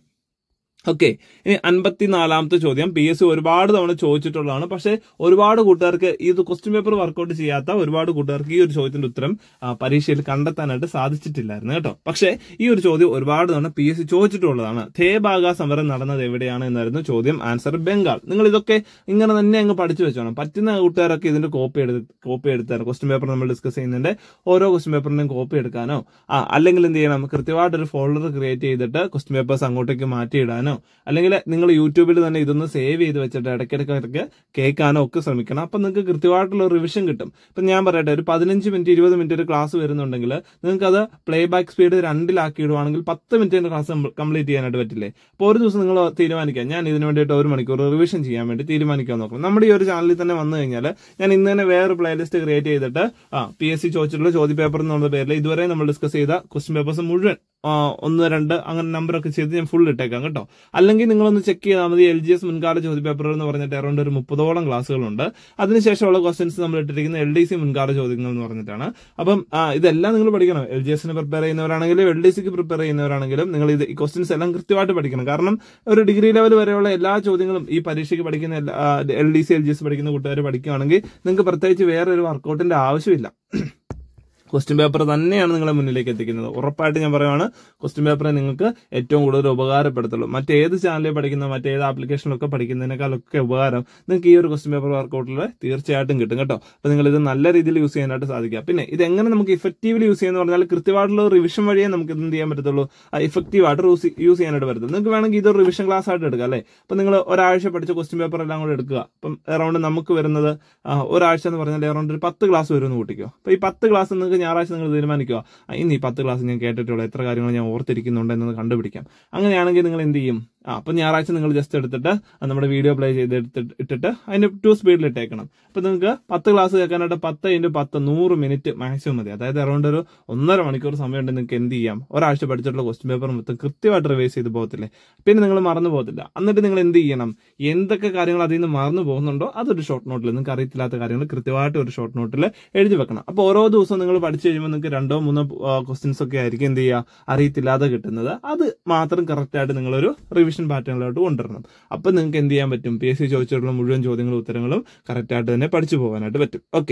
ഓക്കെ ഇനി അൻപത്തിനാലാമത്തെ ചോദ്യം പി എസ് സി ഒരുപാട് തവണ ചോദിച്ചിട്ടുള്ളതാണ് പക്ഷേ ഒരുപാട് കൂട്ടുകാർക്ക് ഇത് ക്വസ്റ്റ്യൻ പേപ്പർ വർക്കൗട്ട് ചെയ്യാത്ത ഒരുപാട് കൂട്ടുകാർക്ക് ഈ ഒരു ചോദ്യത്തിന്റെ ഉത്തരം ആ, പരീക്ഷയിൽ കണ്ടെത്താനായിട്ട് സാധിച്ചിട്ടില്ലായിരുന്നു കേട്ടോ പക്ഷേ ഈ ഒരു ചോദ്യം ഒരുപാട് തവണ പി എസ് സി ചോദിച്ചിട്ടുള്ളതാണ് തേബാഗ സമരം നടന്നത് എവിടെയാണ് എന്നായിരുന്നു ചോദ്യം ആൻസർ ബംഗാൾ നിങ്ങൾ ഇതൊക്കെ ഇങ്ങനെ തന്നെ അങ്ങ് പഠിച്ചു വെച്ചോണം പറ്റുന്ന കൂട്ടുകാരൊക്കെ ഇതിന്റെ കോപ്പി എടുത്ത് കോപ്പി എടുത്താൽ ക്വസ്റ്റ്യൻ പേപ്പർ നമ്മൾ ഡിസ്കസ് ചെയ്യുന്നതിന്റെ ഓരോ ക്വസ്റ്റ്യൻ പേപ്പറിന്റെയും കോപ്പി എടുക്കാനോ ആ അല്ലെങ്കിൽ എന്ത് ചെയ്യണം കൃത്യമായിട്ട് ഒരു ഫോൾഡർ ക്രിയേറ്റ് ചെയ്തിട്ട് ക്വസ്റ്റ്യൻ പേപ്പേഴ്സ് അങ്ങോട്ടേക്ക് മാറ്റിയിടാനോ അല്ലെങ്കിൽ നിങ്ങൾ യൂട്യൂബിൽ തന്നെ ഇതൊന്ന് സേവ് ചെയ്ത് വെച്ചിട്ട് ഇടയ്ക്കിടയ്ക്ക് കേൾക്കാനോ ഒക്കെ ശ്രമിക്കണം അപ്പം നിങ്ങൾക്ക് കൃത്യമായിട്ടുള്ള റിവിഷൻ കിട്ടും ഇപ്പം ഞാൻ പറയട്ടെ ഒരു പതിനഞ്ച് മിനിറ്റ് ഇരുപത് മിനിറ്റ് ഒരു ക്ലാസ് വരുന്നുണ്ടെങ്കിൽ നിങ്ങൾക്ക് അത് പ്ലേ ബാക്ക് സ്പീഡ് രണ്ടിലാക്കി ഇടുവാണെങ്കിൽ പത്ത് മിനിറ്റിന്റെ ക്ലാസ് കംപ്ലീറ്റ് ചെയ്യാനായിട്ട് പറ്റില്ലേ അപ്പോൾ ഒരു ദിവസം നിങ്ങൾ തീരുമാനിക്കുക ഞാൻ ഇതിന് വേണ്ടിയിട്ട് ഒരു മണിക്കൂർ റിവിഷൻ ചെയ്യാൻ വേണ്ടി തീരുമാനിക്കാൻ നോക്കണം നമ്മുടെ ഈ ഒരു ചാനലിൽ തന്നെ വന്നു കഴിഞ്ഞാൽ ഞാൻ ഇന്ന് തന്നെ വേറെ പ്ലേലിസ്റ്റ് ക്രിയേറ്റ് ചെയ്തിട്ട് ആ പി എസ് സി ചോദിച്ചിട്ടുള്ള ചോദ്യ പേപ്പർ എന്നുള്ള പേരിൽ ഇതുവരെ നമ്മൾ ഡിസ്കസ് ചെയ്ത ക്വസ്റ്റ്യൻ പേപ്പേഴ്സ് മുഴുവൻ ആ, ഒന്ന് രണ്ട് അങ്ങനെ നമ്പറൊക്കെ ചെയ്ത് ഞാൻ ഫുൾ ഇട്ടേക്കാം കേട്ടോ അല്ലെങ്കിൽ നിങ്ങളൊന്ന് ചെക്ക് ചെയ്താൽ മതി എൽ ജി എസ് മുൻകാല ചോദ്യ പേപ്പറുകൾ എന്ന് പറഞ്ഞിട്ട് അറൗണ്ട് ഒരു മുപ്പതോളം ക്ലാസ്സുകളുണ്ട് അതിനുശേഷമുള്ള ക്വസ്റ്റ്യൻസ് നമ്മൾ ഇട്ടിരിക്കുന്ന എൽ ഡി സി മുൻകാല ചോദ്യങ്ങൾ എന്ന് പറഞ്ഞിട്ടാണ് അപ്പം ആ, ഇതെല്ലാം നിങ്ങൾ പഠിക്കണം എൽ ജി എസിന് പ്രിപ്പയർ ചെയ്യുന്നവരാണെങ്കിലും എൽ ഡി സിക്ക് പ്രിപ്പയർ ചെയ്യുന്നവരാണെങ്കിലും നിങ്ങൾ ഇത് ഈ ക്വസ്റ്റ്യൻസ് എല്ലാം കൃത്യമായിട്ട് പഠിക്കണം കാരണം ഒരു ഡിഗ്രി ലെവൽ വരെയുള്ള എല്ലാ ചോദ്യങ്ങളും ഈ പരീക്ഷയ്ക്ക് പഠിക്കുന്ന L D C L G S പഠിക്കുന്ന കൂട്ടുകാർ പഠിക്കുകയാണെങ്കിൽ നിങ്ങൾക്ക് പ്രത്യേകിച്ച് വേറെ ഒരു വർക്കൗട്ടിന്റെ ആവശ്യമില്ല ക്വസ്റ്റ്യൻ പേപ്പർ തന്നെയാണ് നിങ്ങളെ മുന്നിലേക്ക് എത്തിക്കുന്നത് ഉറപ്പായിട്ട് ഞാൻ പറയുവാണ് ക്വസ്റ്റ്യൻ പേപ്പറെ നിങ്ങൾക്ക് ഏറ്റവും കൂടുതൽ ഉപകാരപ്പെടുത്തുള്ളൂ മറ്റേത് ചാനലിൽ പഠിക്കുന്ന മറ്റേത് ആപ്ലിക്കേഷനിലൊക്കെ പഠിക്കുന്നതിനേക്കാളൊക്കെ ഉപകാരം നിങ്ങൾക്ക് ഈ ഒരു ക്വസ്റ്റ്യൻ പേപ്പർ വർക്കൗട്ടിൽ തീർച്ചയായിട്ടും കിട്ടും കേട്ടോ അപ്പോൾ നിങ്ങൾ ഇത് നല്ല രീതിയിൽ യൂസ് ചെയ്യാനായിട്ട് സാധിക്കുക പിന്നെ ഇത് എങ്ങനെ നമുക്ക് ഇഫക്റ്റീവ്ലി യൂസ് ചെയ്യുന്ന പറഞ്ഞാൽ കൃത്യമായിട്ടുള്ള റിവിഷൻ വഴിയേ നമുക്ക് ഇത് എന്ത് ചെയ്യാൻ പറ്റത്തുള്ളൂ ഇഫക്റ്റീവ് ആയിട്ട് യൂസ് ചെയ്യാനായിട്ട് പറ്റത്തുള്ളൂ നിങ്ങൾക്ക് വേണമെങ്കിൽ ഇതൊരു റിവിഷൻ ക്ലാസ് ആയിട്ട് എടുക്കാം അല്ലേ അപ്പോൾ നിങ്ങൾ ഒരാഴ്ച പഠിച്ച ക്വസ്റ്റ്യൻ പേപ്പർ എല്ലാം കൂടെ എടുക്കുക അപ്പം അറൗണ്ട് നമുക്ക് വരുന്നത് ആ, ഒരാഴ്ച എന്ന് പറഞ്ഞാൽ അറൗണ്ട് ഒരു പത്ത് ക്ലാസ് വരുമെന്ന് കൂട്ടിക്കോ അപ്പോൾ ഈ പത്ത് ക്ലാസ് നിങ്ങൾക്ക് ഞായറാഴ്ച നിങ്ങൾ തീരുമാനിക്കുക ആ, ഇന്ന് ഈ പത്ത് ക്ലാസ് ഞാൻ കേട്ടിട്ടുള്ള എത്ര കാര്യങ്ങൾ ഞാൻ ഓർത്തിരിക്കുന്നുണ്ട് എന്നത് കണ്ടുപിടിക്കാം അങ്ങനെയാണെങ്കിൽ നിങ്ങൾ എന്ത് ചെയ്യും ആ അപ്പം ഞായറാഴ്ച നിങ്ങൾ ജസ്റ്റ് എടുത്തിട്ട് അത് നമ്മുടെ വീഡിയോ പ്ലേ ചെയ്ത് എടുത്തിട്ട് ഇട്ടിട്ട് അതിന്റെ ടു സ്പീഡിൽ ഇട്ടേക്കണം അപ്പം നിങ്ങൾക്ക് പത്ത് ക്ലാസ് കേൾക്കാനായിട്ട് പത്ത് ഇൻറ്റു പത്ത് നൂറ് മിനിറ്റ് മാക്സിമം മതി അതായത് അറൗണ്ട് ഒരു ഒന്നര മണിക്കൂർ സമയം ഉണ്ട് നിങ്ങൾക്ക് എന്ത് ചെയ്യാം ഒരാഴ്ച പഠിച്ചിട്ടുള്ള ക്വസ്റ്റ്യൻ പേപ്പർ മൊത്തം കൃത്യമായിട്ട് റിവൈസ് ചെയ്ത് പോകത്തില്ലേ പിന്നെ നിങ്ങൾ മറന്നു പോകത്തില്ല എന്നിട്ട് നിങ്ങൾ എന്ത് ചെയ്യണം എന്തൊക്കെ കാര്യങ്ങൾ അതിൽ നിന്ന് മറന്നു പോകുന്നുണ്ടോ അതൊരു ഷോർട്ട് നോട്ടിൽ നിങ്ങൾക്ക് അറിയത്തില്ലാത്ത കാര്യങ്ങൾ കൃത്യമായിട്ട് ഒരു ഷോർട്ട് നോട്ടിൽ എഴുതി വെക്കണം അപ്പോൾ ഓരോ ദിവസവും നിങ്ങൾ പഠിച്ചു കഴിയുമ്പോൾ നിങ്ങൾക്ക് രണ്ടോ മൂന്നോ ക്വസ്റ്റ്യൻസ് ഒക്കെ ആയിരിക്കും എന്ത് ചെയ്യുക അറിയത്തില്ലാതെ കിട്ടുന്നത് അത് മാത്രം കറക്റ്റായിട്ട് നിങ്ങളൊരു റിവിഷൻ പാറ്റേണിലോട്ട് കൊണ്ടുവരണം അപ്പം നിങ്ങൾക്ക് എന്ത് ചെയ്യാൻ പറ്റും പി എസ് സി ചോദിച്ചിട്ടുള്ള മുഴുവൻ ചോദ്യങ്ങളും ഉത്തരങ്ങളും കറക്റ്റായിട്ട് തന്നെ പഠിച്ചു പോകാനായിട്ട് പറ്റും ഓക്കെ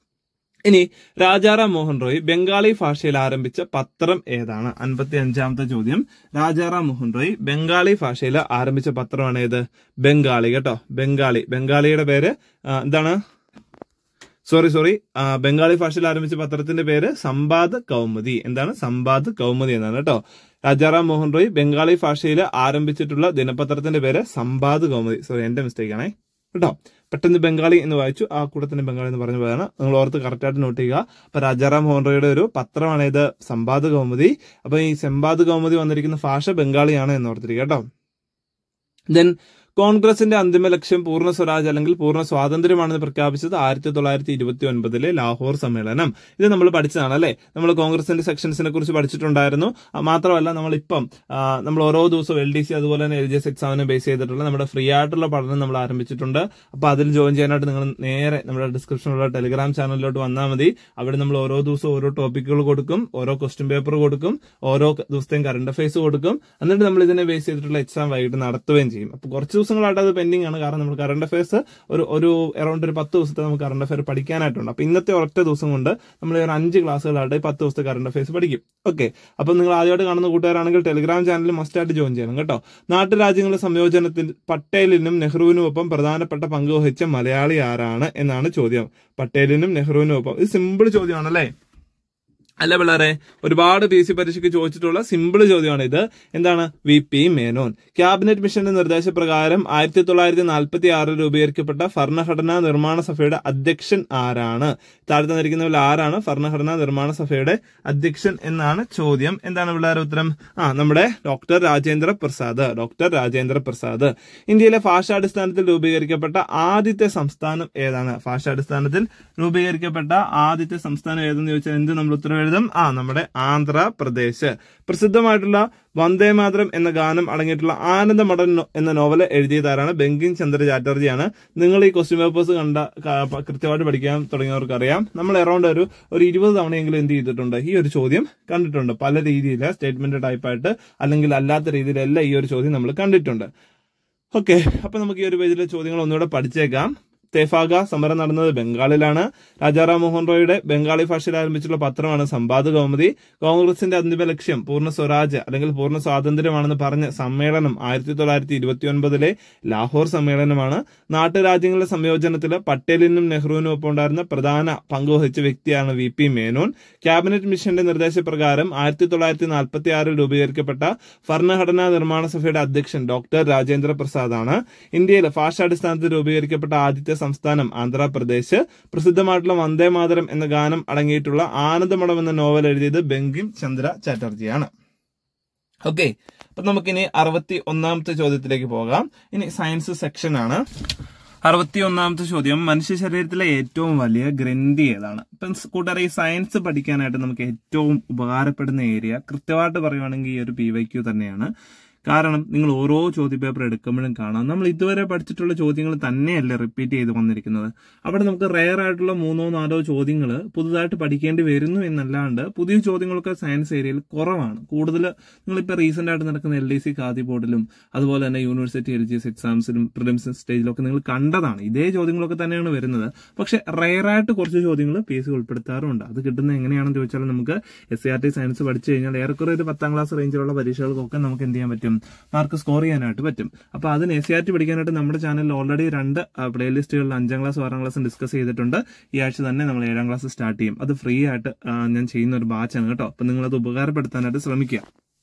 ഇനി രാജാറാം മോഹൻ റോയ് ബംഗാളി ഭാഷയിൽ ആരംഭിച്ച പത്രം ഏതാണ് അൻപത്തി അഞ്ചാമത്തെ ചോദ്യം രാജാറാം മോഹൻ റോയ് ബംഗാളി ഭാഷയിൽ ആരംഭിച്ച പത്രമാണ് ഏത് ബംഗാളി കേട്ടോ ബംഗാളി ബംഗാളിയുടെ പേര് ആ, എന്താണ് സോറി സോറി ആ, ബംഗാളി ഭാഷയിൽ ആരംഭിച്ച പത്രത്തിന്റെ പേര് സമ്പാദ് കൗമുദി എന്താണ് സമ്പാദ് കൗമുദി എന്നാണ് കേട്ടോ രാജാറാം മോഹൻ റോയ് ബംഗാളി ഭാഷയിൽ ആരംഭിച്ചിട്ടുള്ള ദിനപത്രത്തിന്റെ പേര് സമ്പാദ് കൗമുദി സോറി എന്റെ മിസ്റ്റേക്ക് ആണേ കേട്ടോ പെട്ടെന്ന് ബംഗാളി എന്ന് വായിച്ചു ആ കൂടെ തന്നെ ബംഗാളി എന്ന് പറഞ്ഞു പോയതാണ് നിങ്ങൾ ഓർത്ത് കറക്റ്റായിട്ട് നോട്ട് ചെയ്യുക അപ്പൊ രാജാറാം മോഹൻറോയുടെ ഒരു പത്രമാണ് ഇത് സമ്പാദ് കൗമുദി അപ്പൊ ഈ സമ്പാദ് കൗമുദി വന്നിരിക്കുന്ന ഭാഷ ബംഗാളിയാണ് എന്ന് ഓർത്തിരിക്കുക കേട്ടോ ദെൻ കോൺഗ്രസിന്റെ അന്തിമ ലക്ഷ്യം പൂർണ്ണ സ്വരാജ് അല്ലെങ്കിൽ പൂർണ്ണ സ്വാതന്ത്ര്യമാണെന്ന് പ്രഖ്യാപിച്ചത് ആയിരത്തി തൊള്ളായിരത്തി ഇരുപത്തി ഒൻപതിലെ ലാഹോർ സമ്മേളനം ഇത് നമ്മൾ പഠിച്ചതാണ് അല്ലെ നമ്മൾ കോൺഗ്രസിന്റെ സെക്ഷൻസിനെ കുറിച്ച് പഠിച്ചിട്ടുണ്ടായിരുന്നു ആ, മാത്രമല്ല നമ്മളിപ്പം ആ, നമ്മൾ ഓരോ ദിവസവും എൽ ഡി സി അതുപോലെ തന്നെ എൽ ജി എസ് എക്സാമിനെ ബേസ് ചെയ്തിട്ടുള്ള നമ്മുടെ ഫ്രീ ആയിട്ടുള്ള പഠനം നമ്മൾ ആരംഭിച്ചിട്ടുണ്ട് അപ്പൊ അതിൽ ജോയിൻ ചെയ്യാനായിട്ട് നിങ്ങൾ നേരെ നമ്മുടെ ഡിസ്ക്രിപ്ഷനിലുള്ള ടെലിഗ്രാം ചാനലിലോട്ട് വന്നാൽ മതി അവിടെ നമ്മൾ ഓരോ ദിവസവും ഓരോ ടോപ്പിക്കുകൾ കൊടുക്കും ഓരോ ക്വസ്റ്റ്യൻ പേപ്പർ കൊടുക്കും ഓരോ ദിവസത്തെയും കറണ്ട് അഫയേഴ്സ് കൊടുക്കും എന്നിട്ട് നമ്മൾ ഇതിനെ ബേസ് ചെയ്തിട്ടുള്ള എക്സാം വൈകിട്ട് നടത്തുകയും ചെയ്യും അപ്പൊ കുറച്ച് ദിവസങ്ങളായിട്ട് അത് പെൻഡിങ് ആണ് കാരണം നമ്മൾ കറണ്ട് അഫയേഴ്സ് ഒരു ഒരു അറൌണ്ട് ഒരു പത്ത് ദിവസത്തെ നമുക്ക് കറണ്ട് അഫയർ പഠിക്കാനായിട്ടുണ്ട് അപ്പൊ ഇന്നത്തെ ഒരൊറ്റ ദിവസം കൊണ്ട് നമ്മൾ ഒരു അഞ്ച് ക്ലാസ്സുകളായിട്ട് ഈ പത്ത് ദിവസത്തെ കറണ്ട് അഫയേഴ്സ് പഠിക്കും ഓക്കെ അപ്പൊ നിങ്ങൾ ആദ്യമായിട്ട് കാണുന്ന കൂട്ടുകാരാണെങ്കിൽ ടെലിഗ്രാം ചാനൽ മസ്റ്റ് ആയിട്ട് ജോയിൻ ചെയ്യണം കേട്ടോ നാട്ടുരാജ്യങ്ങളുടെ സംയോജനത്തിൽ പട്ടേലിനും നെഹ്റുവിനും ഒപ്പം പ്രധാനപ്പെട്ട പങ്ക് വഹിച്ച മലയാളി ആരാണ് എന്നാണ് ചോദ്യം പട്ടേലിനും നെഹ്റുവിനും ഒപ്പം ഇത് സിമ്പിൾ ചോദ്യമാണല്ലേ അല്ല പിള്ളേരെ ഒരുപാട് പി സി പരീക്ഷയ്ക്ക് ചോദിച്ചിട്ടുള്ള സിമ്പിൾ ചോദ്യമാണ് ഇത് എന്താണ് വി പി മേനോൻ ക്യാബിനറ്റ് മിഷന്റെ നിർദ്ദേശപ്രകാരം ആയിരത്തി തൊള്ളായിരത്തി നാൽപ്പത്തി ആറിൽ രൂപീകരിക്കപ്പെട്ട ഭരണഘടനാ നിർമ്മാണ സഭയുടെ അധ്യക്ഷൻ ആരാണ് താഴെ തന്നിരിക്കുന്നവരിൽ ആരാണ് ഭരണഘടനാ നിർമ്മാണ സഭയുടെ അധ്യക്ഷൻ എന്നാണ് ചോദ്യം എന്താണ് പിള്ളേരെ ഉത്തരം ആ നമ്മുടെ ഡോക്ടർ രാജേന്ദ്ര പ്രസാദ് ഡോക്ടർ രാജേന്ദ്ര പ്രസാദ് ഇന്ത്യയിലെ ഭാഷാടിസ്ഥാനത്തിൽ രൂപീകരിക്കപ്പെട്ട ആദ്യത്തെ സംസ്ഥാനം ഏതാണ് ഭാഷാടിസ്ഥാനത്തിൽ രൂപീകരിക്കപ്പെട്ട ആദ്യത്തെ സംസ്ഥാനം ഏതെന്ന് ചോദിച്ചാൽ എന്ത് നമ്മൾ ഉത്തരം എഴുതും ആ നമ്മുടെ ആന്ധ്രാപ്രദേശ് പ്രസിദ്ധമായിട്ടുള്ള വന്ദേ മാതരം എന്ന ഗാനം അടങ്ങിയിട്ടുള്ള ആനന്ദമഠൻ നോ- എന്ന നോവല് എഴുതിയതാരാണ് ബങ്കിം ചന്ദ്ര ചാറ്റർജിയാണ് നിങ്ങൾ ഈ ക്വസ്റ്റ്യൻ പേപ്പേഴ്സ് കണ്ട ക- പ- കൃത്യമായിട്ട് പഠിക്കാൻ തുടങ്ങിയവർക്ക് അറിയാം നമ്മൾ അറൌണ്ട് ഒരു ഒരു ഇരുപത് തവണയെങ്കിലും എന്ത് ചെയ്തിട്ടുണ്ട് ഈ ഒരു ചോദ്യം കണ്ടിട്ടുണ്ട് പല രീതിയിൽ സ്റ്റേറ്റ്മെന്റ് ടൈപ്പായിട്ട് അല്ലെങ്കിൽ അല്ലാത്ത രീതിയിലെല്ലാം ഈ ഒരു ചോദ്യം നമ്മൾ കണ്ടിട്ടുണ്ട് ഓക്കെ അപ്പൊ നമുക്ക് ഈ ഒരു പേജിലെ ചോദ്യങ്ങൾ ഒന്നുകൂടെ പഠിച്ചേക്കാം തേഫാഗ സമരം നടന്നത് ബംഗാളിലാണ് രാജാറാം മോഹൻ റോയുടെ ബംഗാളി ഭാഷയിൽ ആരംഭിച്ചുള്ള പത്രമാണ് സമ്പാദ് കൗമുദി കോൺഗ്രസിന്റെ അന്തിമ ലക്ഷ്യം പൂർണ്ണ സ്വരാജ് അല്ലെങ്കിൽ പൂർണ്ണ സ്വാതന്ത്ര്യമാണെന്ന് പറഞ്ഞ സമ്മേളനം ആയിരത്തി തൊള്ളായിരത്തി ഇരുപത്തി ഒൻപതിലെ ലാഹോർ സമ്മേളനമാണ് നാട്ടുരാജ്യങ്ങളുടെ സംയോജനത്തിൽ പട്ടേലിനും നെഹ്റുവിനും ഒപ്പം ഉണ്ടായിരുന്ന പ്രധാന പങ്കുവഹിച്ച വ്യക്തിയാണ് വി പി മേനോൻ ക്യാബിനറ്റ് മിഷന്റെ നിർദ്ദേശപ്രകാരം ആയിരത്തി തൊള്ളായിരത്തി നാൽപ്പത്തി ആറിൽ രൂപീകരിക്കപ്പെട്ട ഭരണഘടനാ നിർമ്മാണ സഭയുടെ അധ്യക്ഷൻ ഡോക്ടർ രാജേന്ദ്ര പ്രസാദ് ആണ് ഇന്ത്യയിൽ ഭാഷാടിസ്ഥാനത്തിൽ രൂപീകരിക്കപ്പെട്ട ആദ്യത്തെ സംസ്ഥാനം ആന്ധ്രാപ്രദേശ് പ്രസിദ്ധമായിട്ടുള്ള വന്ദേ മാതരം എന്ന ഗാനം അടങ്ങിയിട്ടുള്ള ആനന്ദമഠം എന്ന നോവൽ എഴുതിയത് ബങ്കിം ചന്ദ്ര ചാറ്റർജിയാണ് ഓക്കെ അപ്പൊ നമുക്കിനി അറുപത്തി ഒന്നാമത്തെ ചോദ്യത്തിലേക്ക് പോകാം ഇനി സയൻസ് സെക്ഷൻ ആണ് അറുപത്തി ഒന്നാമത്തെ ചോദ്യം മനുഷ്യ ശരീരത്തിലെ ഏറ്റവും വലിയ ഗ്രന്ഥി ഏതാണ് ഇപ്പം സ് കൂട്ടുകാരെ ഈ സയൻസ് പഠിക്കാനായിട്ട് നമുക്ക് ഏറ്റവും ഉപകാരപ്പെടുന്ന ഏരിയ കൃത്യമായിട്ട് പറയുവാണെങ്കിൽ ഈ ഒരു പി വൈ ക്യൂ തന്നെയാണ് കാരണം നിങ്ങൾ ഓരോ ചോദ്യ പേപ്പർ എടുക്കുമ്പോഴും കാണാം നമ്മൾ ഇതുവരെ പഠിച്ചിട്ടുള്ള ചോദ്യങ്ങൾ തന്നെയല്ലേ റിപ്പീറ്റ് ചെയ്ത് വന്നിരിക്കുന്നത് അവിടെ നമുക്ക് റെയർ ആയിട്ടുള്ള മൂന്നോ നാലോ ചോദ്യങ്ങൾ പുതുതായിട്ട് പഠിക്കേണ്ടി വരുന്നു എന്നല്ലാണ്ട് പുതിയ ചോദ്യങ്ങളൊക്കെ സയൻസ് ഏരിയയിൽ കുറവാണ് കൂടുതൽ നിങ്ങളിപ്പോൾ റീസെന്റ് ആയിട്ട് നടക്കുന്ന എൽ ഡി സി ഖാദി ബോർഡിലും അതുപോലെ തന്നെ യൂണിവേഴ്സിറ്റി എൽ ജി എസ് എക്സാംസിലും പ്രിലിംസ് സ്റ്റേജിലൊക്കെ നിങ്ങൾ കണ്ടതാണ് ഇതേ ചോദ്യങ്ങളൊക്കെ തന്നെയാണ് വരുന്നത് പക്ഷെ റെയർ ആയിട്ട് കുറച്ച് ചോദ്യങ്ങൾ പി എസ് സി ഉൾപ്പെടുത്താറുണ്ട് അത് കിട്ടുന്നത് എങ്ങനെയാണെന്ന് ചോദിച്ചാൽ നമുക്ക് S C R T science പഠിച്ചു കഴിഞ്ഞാൽ ഏറെക്കുറെ ഒരു പത്താം ക്ലാസ് റേഞ്ചിലുള്ള പരീക്ഷകൾക്കൊക്കെ നമുക്ക് എന്ത് ചെയ്യാൻ പറ്റും മാർക്ക് സ്കോർ ചെയ്യാനായിട്ട് പറ്റും അപ്പൊ അതിന് എസ് സി ആർ ടി പഠിക്കാനായിട്ട് നമ്മുടെ ചാനലിൽ ഓൾറെഡി രണ്ട് പ്ലേലിസ്റ്റുകളിൽ അഞ്ചാം ക്ലാസ് ആറാം ക്ലാസ് ഡിസ്കസ് ചെയ്തിട്ടുണ്ട് ഈ ആഴ്ച തന്നെ നമ്മൾ ഏഴാം ക്ലാസ് സ്റ്റാർട്ട് ചെയ്യും അത് ഫ്രീ ആയിട്ട് ആ, ഞാൻ ചെയ്യുന്ന ഒരു ബാച്ചാണ് കേട്ടോ അപ്പൊ നിങ്ങൾ അത് ഉപകാരപ്പെടുത്താനായിട്ട് ശ്രമിക്കുക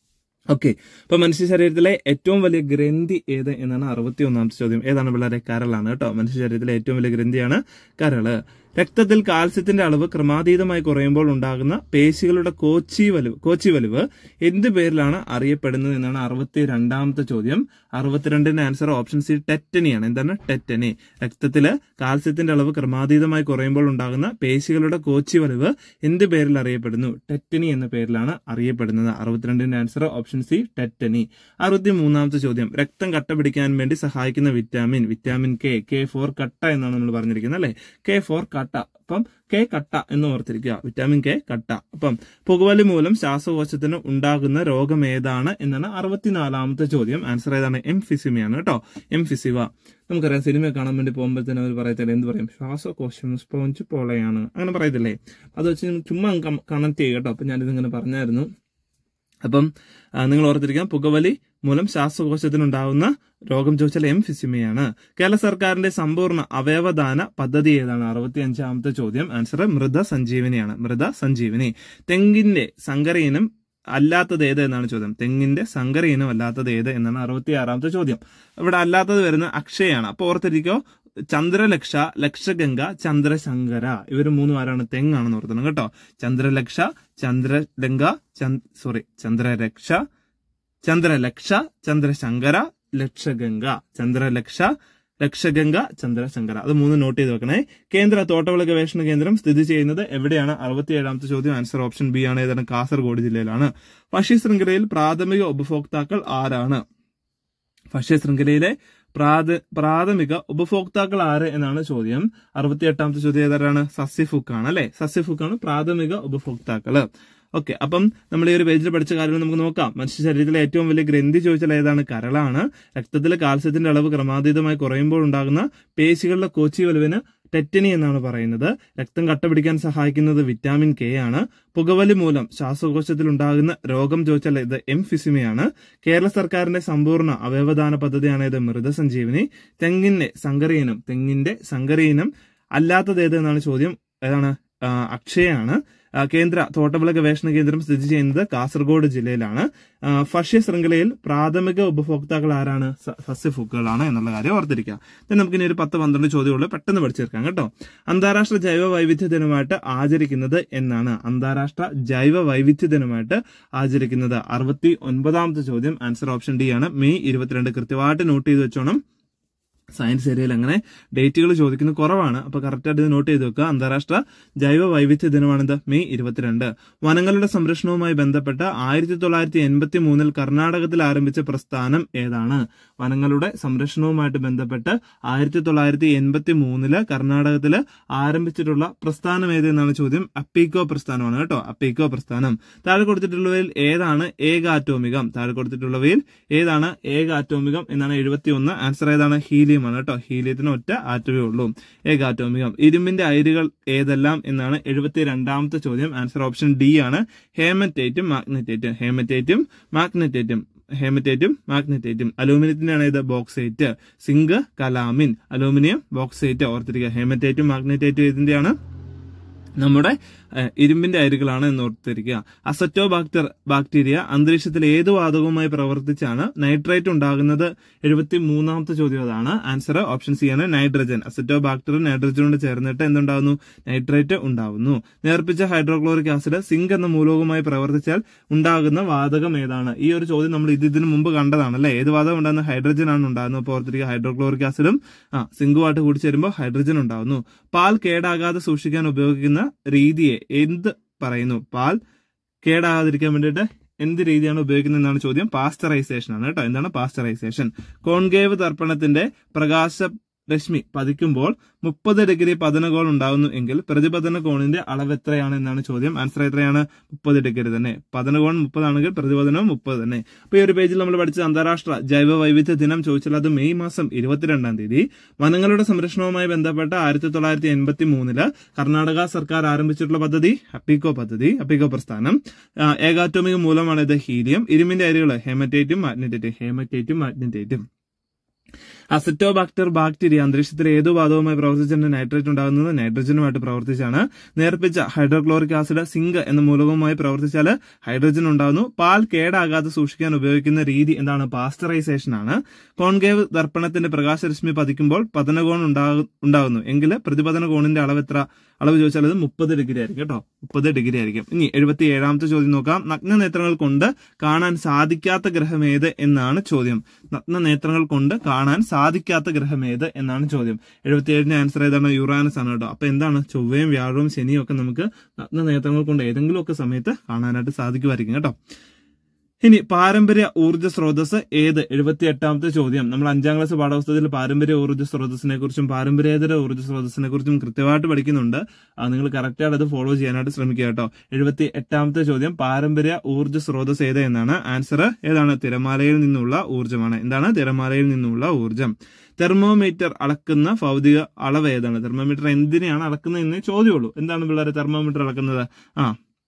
ഓക്കെ അപ്പൊ മനുഷ്യ ശരീരത്തിലെ ഏറ്റവും വലിയ ഗ്രന്ഥി ഏത് എന്നാണ് അറുപത്തി ഒന്നാമത്തെ ചോദ്യം ഏതാണ് പിള്ളേരെ കരളാണ് കേട്ടോ മനുഷ്യ ശരീരത്തിലെ ഏറ്റവും വലിയ ഗ്രന്ഥിയാണ് കരള് രക്തത്തിൽ കാൽസ്യത്തിന്റെ അളവ് ക്രമാതീതമായി കുറയുമ്പോൾ ഉണ്ടാകുന്ന പേശികളുടെ കോച്ചി വലിവ് കോച്ചി വലിവ് എന്ത് പേരിലാണ് അറിയപ്പെടുന്നത് എന്നാണ് അറുപത്തി രണ്ടാമത്തെ ചോദ്യം അറുപത്തിരണ്ടിന്റെ ആൻസർ ഓപ്ഷൻ സി ടെറ്റനിയാണ് എന്താണ് ടെറ്റനി രക്തത്തില് കാൽസ്യത്തിന്റെ അളവ് ക്രമാതീതമായി കുറയുമ്പോൾ ഉണ്ടാകുന്ന പേശികളുടെ കോച്ചി വലിവ് എന്ത് പേരിൽ അറിയപ്പെടുന്നു ടെറ്റനി എന്ന പേരിലാണ് അറിയപ്പെടുന്നത് അറുപത്തിരണ്ടിന്റെ ആൻസർ ഓപ്ഷൻ സി ടെറ്റനി അറുപത്തി മൂന്നാമത്തെ ചോദ്യം രക്തം കട്ട പിടിക്കാൻ വേണ്ടി സഹായിക്കുന്ന vitamin vitamin K K for കട്ട എന്നാണ് നമ്മൾ പറഞ്ഞിരിക്കുന്നത് അല്ലെ കെ ഫോർ കട്ട അപ്പം കെ കട്ട എന്ന് ഓർത്തിരിക്കുക വിറ്റാമിൻ കെ കട്ട അപ്പം പുകവലി മൂലം ശ്വാസകോശത്തിന് ഉണ്ടാകുന്ന രോഗം ഏതാണ് എന്നാണ് അറുപത്തിനാലാമത്തെ ചോദ്യം ആൻസർ ഏതാണ് എം ഫിസിമയാണ് കേട്ടോ എം ഫിസിവ നമുക്കറിയാം സിനിമ കാണാൻ വേണ്ടി പോകുമ്പോഴത്തേനും അവർ പറയത്തില്ല എന്ത് പറയും ശ്വാസകോശം സ്പോഞ്ച് പോലെയാണ് അങ്ങനെ പറയത്തില്ലേ അത് വെച്ച് ചുമ്മാ കണക്ട് ചെയ്യുക കേട്ടോ അപ്പൊ ഞാനിതിങ്ങനെ പറഞ്ഞായിരുന്നു അപ്പം ആ, നിങ്ങൾ ഓർത്തിരിക്കാം പുകവലി മൂലം ശ്വാസകോശത്തിനുണ്ടാവുന്ന രോഗം ചോദിച്ചാൽ എം ഫിസിമയാണ് കേരള സർക്കാരിന്റെ സമ്പൂർണ്ണ അവയവദാന പദ്ധതി ഏതാണ് അറുപത്തി അഞ്ചാമത്തെ ചോദ്യം ആൻസർ മൃത സഞ്ജീവനിയാണ് മൃത സഞ്ജീവനി തെങ്ങിന്റെ സങ്കര ഇനം അല്ലാത്തത് ഏത് എന്നാണ് ചോദ്യം തെങ്ങിന്റെ സങ്കര ഇനം അല്ലാത്തത് ഏത് എന്നാണ് അറുപത്തി ആറാമത്തെ ചോദ്യം ഇവിടെ അല്ലാത്തത് വരുന്ന അക്ഷയാണ് അപ്പൊ ഓർത്തിരിക്കോ ചന്ദ്രലക്ഷ ലക്ഷഗംഗ ചന്ദ്രശങ്കര ഇവർ മൂന്നും ആരാണ് തെങ്ങാണെന്ന് ഓർത്തണം കേട്ടോ ചന്ദ്രലക്ഷ ചന്ദ്രഗംഗ സോറി ചന്ദ്രരക്ഷ ചന്ദ്രലക്ഷ ചന്ദ്രശങ്കര ലക്ഷഗംഗ ചന്ദ്രലക്ഷ ലക്ഷഗംഗ ചന്ദ്രശങ്കര അത് മൂന്ന് നോട്ട് ചെയ്ത് വെക്കണേ കേന്ദ്ര തോട്ടവിള ഗവേഷണ കേന്ദ്രം സ്ഥിതി ചെയ്യുന്നത് എവിടെയാണ് അറുപത്തിയേഴാമത്തെ ചോദ്യം ആൻസർ ഓപ്ഷൻ ബി ആണ് ഏതാണ് കാസർഗോഡ് ജില്ലയിലാണ് ഭക്ഷ്യ ശൃംഖലയിൽ പ്രാഥമിക ഉപഭോക്താക്കൾ ആരാണ് ഭക്ഷ്യ ശൃംഖലയിലെ പ്രാഥ പ്രാഥമിക ഉപഭോക്താക്കൾ ആര് എന്നാണ് ചോദ്യം അറുപത്തിയെട്ടാമത്തെ ചോദ്യം ഏതാരാണ് സസ്യഫുക്കാണ് അല്ലെ സസ്യഫുക്കാണ് പ്രാഥമിക ഉപഭോക്താക്കള് ഓക്കെ അപ്പം നമ്മൾ ഈ ഒരു പേജിൽ പഠിച്ച കാര്യങ്ങൾ നമുക്ക് നോക്കാം മനുഷ്യ ശരീരത്തിലെ ഏറ്റവും വലിയ ഗ്രന്ഥി ചോദിച്ചാൽ ഏതാണ് കരളാണ് രക്തത്തിലെ കാൽസ്യത്തിന്റെ അളവ് ക്രമാതീതമായി കുറയുമ്പോൾ ഉണ്ടാകുന്ന പേശികളുടെ കോച്ചി വലുവിന് ടെറ്റനി എന്നാണ് പറയുന്നത് രക്തം കട്ടപിടിക്കാൻ സഹായിക്കുന്നത് വിറ്റാമിൻ കെ ആണ് പുകവലി മൂലം ശ്വാസകോശത്തിൽ ഉണ്ടാകുന്ന രോഗം ചോദിച്ചാൽ ഇത് എംഫിസിമയാണ് കേരള സർക്കാരിന്റെ സമ്പൂർണ്ണ അവയവദാന പദ്ധതിയാണ് ഇത് മൃതസഞ്ജീവനി തെങ്ങിന്റെ സങ്കരയിനം തെങ്ങിന്റെ സങ്കരയിനം അല്ലാത്തത് ഏത് എന്നാണ് ചോദ്യം ഏതാണ് ആ, അക്ഷയാണ് ആ, കേന്ദ്ര തോട്ടവിള ഗവേഷണ കേന്ദ്രം സ്ഥിതി ചെയ്യുന്നത് കാസർഗോഡ് ജില്ലയിലാണ് ആ, ഭക്ഷ്യ ശൃംഖലയിൽ പ്രാഥമിക ഉപഭോക്താക്കൾ ആരാണ് സ- സസ്യഫുക്കുകളാണ് എന്നുള്ള കാര്യം ഓർത്തിരിക്കുക then നമുക്ക് ഇനി ഒരു പത്ത് പന്ത്രണ്ട് ചോദ്യമുള്ളൂ പെട്ടെന്ന് പഠിച്ചേർക്കാം കേട്ടോ അന്താരാഷ്ട്ര ജൈവ വൈവിധ്യ ദിനമായിട്ട് ആചരിക്കുന്നത് എന്നാണ് അന്താരാഷ്ട്ര ജൈവ വൈവിധ്യ ദിനമായിട്ട് ആചരിക്കുന്നത് അറുപത്തി ഒൻപതാമത്തെ ചോദ്യം ആൻസർ ഓപ്ഷൻ ഡി ആണ് മെയ് ഇരുപത്തിരണ്ട് കൃത്യമായിട്ട് നോട്ട് ചെയ്ത് വെച്ചോണം സയൻസ് ഏരിയയിൽ അങ്ങനെ ഡേറ്റുകൾ ചോദിക്കുന്നത് കുറവാണ് അപ്പൊ കറക്റ്റായിട്ട് ഇത് നോട്ട് ചെയ്ത് വെക്കുക അന്താരാഷ്ട്ര ജൈവ വൈവിധ്യ ദിനമാണിത് മെയ് ഇരുപത്തിരണ്ട് വനങ്ങളുടെ സംരക്ഷണവുമായി ബന്ധപ്പെട്ട ആയിരത്തി തൊള്ളായിരത്തി എൺപത്തി മൂന്നിൽ കർണാടകത്തിൽ ആരംഭിച്ച പ്രസ്ഥാനം ഏതാണ് വനങ്ങളുടെ സംരക്ഷണവുമായിട്ട് ബന്ധപ്പെട്ട് ആയിരത്തി തൊള്ളായിരത്തി എൺപത്തി മൂന്നില് കർണാടകത്തിൽ ആരംഭിച്ചിട്ടുള്ള പ്രസ്ഥാനം ഏതെന്നാണ് ചോദ്യം അപ്പീക്കോ പ്രസ്ഥാനമാണ് കേട്ടോ അപ്പീക്കോ പ്രസ്ഥാനം താഴെ കൊടുത്തിട്ടുള്ളവയിൽ ഏതാണ് ഏകാറ്റോമികം താഴെ കൊടുത്തിട്ടുള്ളവയിൽ ഏതാണ് ഏകാറ്റോമികം എന്നാണ് എഴുപത്തി ഒന്ന് ആൻസർ ഏതാണ് ഹീലിയം ആണ് കേട്ടോ ഹീലിയത്തിന് ഒറ്റ ആറ്റമേ ഉള്ളൂ ഏകാറ്റോമികം ഇരുമ്പിന്റെ അയിരുകൾ ഏതെല്ലാം എന്നാണ് എഴുപത്തി രണ്ടാമത്തെ ചോദ്യം ആൻസർ ഓപ്ഷൻ ഡി ആണ് ഹേമറ്റേറ്റും മാഗ്നറ്റേറ്റും ഹേമറ്റേറ്റും മാഗ്നറ്റേറ്റും ഹേമറ്റേറ്റും മാഗ്നറ്റേറ്റും അലൂമിനിയത്തിനാണ് ഇത് bauxite zinc calamine aluminium bauxite ഓർത്തിരിക്കുക ഹേമറ്റേറ്റും മാഗ്നറ്റേറ്റും ഇതിന്റെയാണ് നമ്മുടെ ഏഹ്, ഇരുമ്പിന്റെ അരികളാണ് എന്ന് ഓർത്തിരിക്കുക അസറ്റോ ബാക്ടർ ബാക്ടീരിയ അന്തരീക്ഷത്തിൽ ഏത് വാതകവുമായി പ്രവർത്തിച്ചാണ് നൈട്രേറ്റ് ഉണ്ടാകുന്നത് എഴുപത്തി മൂന്നാമത്തെ ചോദ്യം അതാണ് ആൻസർ ഓപ്ഷൻ സി ആണ് നൈട്രജൻ അസറ്റോ ബാക്ടർ നൈട്രജനോട് ചേർന്നിട്ട് എന്തുണ്ടാകുന്നു നൈട്രേറ്റ് ഉണ്ടാകുന്നു നേർപ്പിച്ച ഹൈഡ്രോക്ലോറിക് ആസിഡ് സിങ്ക് എന്ന മൂലകവുമായി പ്രവർത്തിച്ചാൽ ഉണ്ടാകുന്ന വാതകം ഏതാണ് ഈ ഒരു ചോദ്യം നമ്മൾ ഇത് ഇതിനു മുമ്പ് കണ്ടതാണ് അല്ലെ ഏത് വാതകം ഉണ്ടാകുന്ന ഹൈഡ്രജൻ ആണ് ഉണ്ടാകുന്നത് അപ്പോൾ ഓർത്തിരിക്കുക ഹൈഡ്രോക്ലോറിക് ആസിഡും ആ സിങ്കുമായിട്ട് കൂടി ചേരുമ്പോൾ ഹൈഡ്രജൻ ഉണ്ടാകുന്നു പാൽ കേടാകാതെ സൂക്ഷിക്കാൻ ഉപയോഗിക്കുന്ന രീതിയെ എന്ത് പറയുന്നു പാൽ കേടാകാതിരിക്കാൻ വേണ്ടിയിട്ട് എന്ത് രീതിയാണ് ഉപയോഗിക്കുന്നത് എന്നാണ് ചോദ്യം പാസ്ചറൈസേഷൻ ആണ് കേട്ടോ എന്താണ് പാസ്ചറൈസേഷൻ കോൺകേവ് ദർപ്പണത്തിന്റെ പ്രകാശ രശ്മി പതിക്കുമ്പോൾ മുപ്പത് ഡിഗ്രി പതനകോൺ ഉണ്ടാകുന്നു എങ്കിൽ പ്രതിപതന കോണിന്റെ അളവ് എത്രയാണ് എന്നാണ് ചോദ്യം ആൻസർ എത്രയാണ് മുപ്പത് ഡിഗ്രി തന്നെ പതനകോൺ മുപ്പതാണെങ്കിൽ പ്രതിപതനവും മുപ്പത് തന്നെ അപ്പൊ ഈ ഒരു പേജിൽ നമ്മൾ പഠിച്ച അന്താരാഷ്ട്ര ജൈവ വൈവിധ്യ ദിനം ചോദിച്ചാൽ അത് മെയ് മാസം ഇരുപത്തിരണ്ടാം തീയതി വനങ്ങളുടെ സംരക്ഷണവുമായി ബന്ധപ്പെട്ട ആയിരത്തി തൊള്ളായിരത്തി എൺപത്തി മൂന്നില് കർണാടക സർക്കാർ ആരംഭിച്ചിട്ടുള്ള പദ്ധതി അപ്പിക്കോ പദ്ധതി അപ്പിക്കോ പ്രസ്ഥാനം ആ, ഏകാറ്റോമിക മൂലമാണ് ഇത് ഹീലിയം ഇരുമ്പിന്റെ അരികൾ ഹേമറ്റേറ്റും മാഗ്നറ്റേറ്റും ഹേമറ്റേറ്റും മാഗ്നറ്റേറ്റും അസറ്റോബാക്ടർ ബാക്ടീരിയ അന്തരീക്ഷത്തിൽ ഏതു വാതകവുമായി പ്രവർത്തിച്ചാണ് നൈട്രേറ്റ് ഉണ്ടാകുന്നത് നൈട്രജനുമായിട്ട് പ്രവർത്തിച്ചാണ് നേർപ്പിച്ച ഹൈഡ്രോക്ലോറിക് ആസിഡ് സിങ്ക് എന്ന മൂലകവുമായി പ്രവർത്തിച്ചാൽ ഹൈഡ്രജൻ ഉണ്ടാകുന്നു പാൽ കേടാകാതെ സൂക്ഷിക്കാൻ ഉപയോഗിക്കുന്ന രീതി എന്താണ് പാസ്ചറൈസേഷൻ ആണ് കോൺകേവ് ദർപ്പണത്തിന്റെ പ്രകാശരശ്മി പതിക്കുമ്പോൾ പതനകോൺ ഉണ്ടാകു- ഉണ്ടാകുന്നു എങ്കിൽ പ്രതിപതന കോണിന്റെ അളവ് എത്ര അളവ് ചോദിച്ചാൽ അത് മുപ്പത് ഡിഗ്രി ആയിരിക്കും കേട്ടോ മുപ്പത് ഡിഗ്രി ആയിരിക്കും ഇനി എഴുപത്തി ഏഴാമത്തെ ചോദ്യം നോക്കാം നഗ്ന നേത്രങ്ങൾ കൊണ്ട് കാണാൻ സാധിക്കാത്ത ഗ്രഹം ഏത് എന്നാണ് ചോദ്യം നഗ്ന നേത്രങ്ങൾ കൊണ്ട് കാണാൻ സാധിക്കാത്ത ഗ്രഹം ഏത് എന്നാണ് ചോദ്യം എഴുപത്തിയേഴിന്റെ ആൻസർ ഏതാണ് യുറാനസ് ആണ് കേട്ടോ അപ്പൊ എന്താണ് ചൊവ്വയും വ്യാഴവും ശനിയും ഒക്കെ നമുക്ക് നഗ്ന നേത്രങ്ങൾ കൊണ്ട് ഏതെങ്കിലും ഒക്കെ സമയത്ത് കാണാനായിട്ട് സാധിക്കുമായിരിക്കും കേട്ടോ ഇനി പാരമ്പര്യ ഊർജ്ജ സ്രോതസ് ഏത് എഴുപത്തി എട്ടാമത്തെ ചോദ്യം നമ്മൾ അഞ്ചാം ക്ലാസ് പാഠപുസ്തകത്തിൽ പാരമ്പര്യ ഊർജ്ജ സ്രോതസ്സിനെ കുറിച്ചും പാരമ്പര്യേതര ഊർജ്ജ സ്രോതസ്സിനെ കുറിച്ചും കൃത്യമായിട്ട് പഠിക്കുന്നുണ്ട് ആ, നിങ്ങൾ കറക്റ്റായിട്ട് അത് ഫോളോ ചെയ്യാനായിട്ട് ശ്രമിക്കുക കേട്ടോ എഴുപത്തി എട്ടാമത്തെ ചോദ്യം പാരമ്പര്യ ഊർജ്ജ സ്രോതസ് ഏത് എന്നാണ് ആൻസർ ഏതാണ് തിരമാലയിൽ നിന്നുള്ള ഊർജ്ജമാണ് എന്താണ് തിരമാലയിൽ നിന്നുള്ള ഊർജ്ജം തെർമോമീറ്റർ അളക്കുന്ന ഭൗതിക അളവ് ഏതാണ് തെർമോമീറ്റർ എന്തിനെയാണ് അളക്കുന്നത് എന്നേ ചോദ്യമുള്ളൂ എന്താണ് പിള്ളേരെ തെർമോമീറ്റർ അളക്കുന്നത് ആ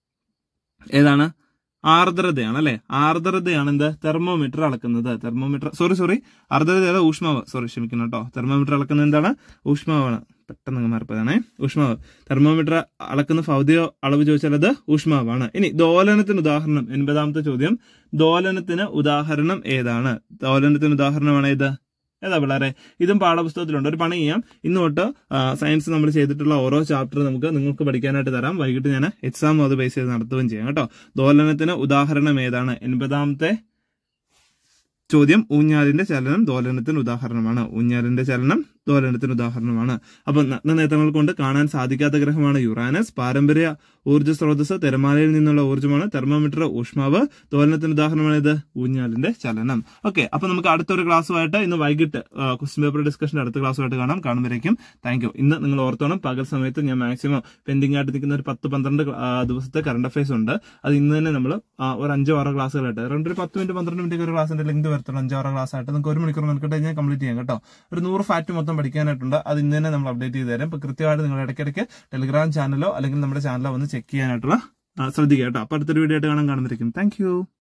ഏതാണ് ആർദ്രതയാണ് അല്ലെ ആർദ്രതയാണ് എന്ത് തെർമോമീറ്റർ അളക്കുന്നത് തെർമോമീറ്റർ സോറി സോറി ആർദ്രത ഏതാ ഊഷ്മാവ് സോറി ക്ഷമിക്കണം കേട്ടോ തെർമോമീറ്റർ അളക്കുന്നത് എന്താണ് ഊഷ്മാവാണ് പെട്ടെന്ന് അങ്ങ് മാറിപ്പോയതാണേ ഊഷ്മാവ് തെർമോമീറ്റർ അളക്കുന്ന ഭൗതിക അളവ് ചോദിച്ചാൽ അത് ഊഷ്മാവാണ് ഇനി ദോലനത്തിന് ഉദാഹരണം എൺപതാമത്തെ ചോദ്യം ദോലനത്തിന് ഉദാഹരണം ഏതാണ് ദോലനത്തിന് ഉദാഹരണമാണ് ഇത് ഏതാ പിള്ളേരെ ഇതും പാഠപുസ്തകത്തിലുണ്ട് ഒരു പണി ചെയ്യാം ഇന്ന് തൊട്ട് സയൻസ് നമ്മൾ ചെയ്തിട്ടുള്ള ഓരോ ചാപ്റ്റർ നമുക്ക് നിങ്ങൾക്ക് പഠിക്കാനായിട്ട് തരാം വൈകിട്ട് ഞാൻ എക്സാം അത് ബേസ് ചെയ്ത് നടത്തുകയും ചെയ്യാം കേട്ടോ ദോലനത്തിന് ഉദാഹരണം ഏതാണ് എൺപതാമത്തെ ചോദ്യം ഊഞ്ഞാലിന്റെ ചലനം ദോലനത്തിന് ഉദാഹരണമാണ് ഊഞ്ഞാലിന്റെ ചലനം ദോലനത്തിന് ഉദാഹരണമാണ് അപ്പൊ നഗ്നനേത്രങ്ങൾ കൊണ്ട് കാണാൻ സാധിക്കാത്ത ഗ്രഹമാണ് യുറാനസ് പാരമ്പര്യ ഊർജ്ജ സ്രോതസ് തിരമാലയിൽ നിന്നുള്ള ഊർജ്ജമാണ് തെർമോമീറ്റർ ഊഷ്മാവ് ദോലനത്തിന് ഉദാഹരണമാണ് ഇത് ഊഞ്ഞാലിന്റെ ചലനം ഓക്കെ അപ്പൊ നമുക്ക് അടുത്തൊരു ക്ലാസ്സുമായിട്ട് ഇന്ന് വൈകിട്ട് ക്വസ്റ്റ്യൻ പേപ്പർ ഡിസ്കഷന്റെ അടുത്ത ക്ലാസ്സുമായിട്ട് കാണാം കാണുമ്പോഴേക്കും താങ്ക് യു ഇന്ന് നിങ്ങൾ ഓർത്തോണം പകൽ സമയത്ത് ഞാൻ മാക്സിമം പെൻഡിംഗ് ആയിട്ട് നിൽക്കുന്ന ഒരു പത്ത് പന്ത്രണ്ട് ആ, ദിവസത്തെ കറണ്ട് അഫയേഴ്സ് ഉണ്ട് അത് ഇന്ന് തന്നെ നമ്മൾ ഒരു അഞ്ചോ ആറോ ക്ലാസ്സുകളായിട്ട് രണ്ട് ഒരു പത്ത് മിനിറ്റ് പന്ത്രണ്ട് മിനിറ്റ് ഒരു ക്ലാസ്സിന്റെ ലിങ്ക് വരത്തുള്ളൂ അഞ്ചോ ആറോ ക്ലാസ് ആയിട്ട് നിങ്ങൾക്ക് ഒരു മണിക്കൂർ മെനക്കെട്ട് കഴിഞ്ഞാൽ കംപ്ലീറ്റ് ചെയ്യാം കേട്ടോ ഒരു നൂറ് ഫാക്ട് മൊത്തം പഠിക്കാനായിട്ടുണ്ട് അത് ഇന്ന് തന്നെ നമ്മൾ അപ്ഡേറ്റ് ചെയ്ത് തരാം ഇപ്പൊ കൃത്യമായിട്ട് നിങ്ങൾ ഇടയ്ക്കിടയ്ക്ക് ടെലിഗ്രാം ചാനലോ അല്ലെങ്കിൽ നമ്മുടെ ചാനലോ വന്ന് ചെക്ക് ചെയ്യാനായിട്ടുള്ള ആ, ശ്രദ്ധിക്കുക കേട്ടോ അപ്പൊ അടുത്തൊരു വീഡിയോ ആയിട്ട് കാണാൻ കാണുന്നതായിരിക്കും താങ്ക്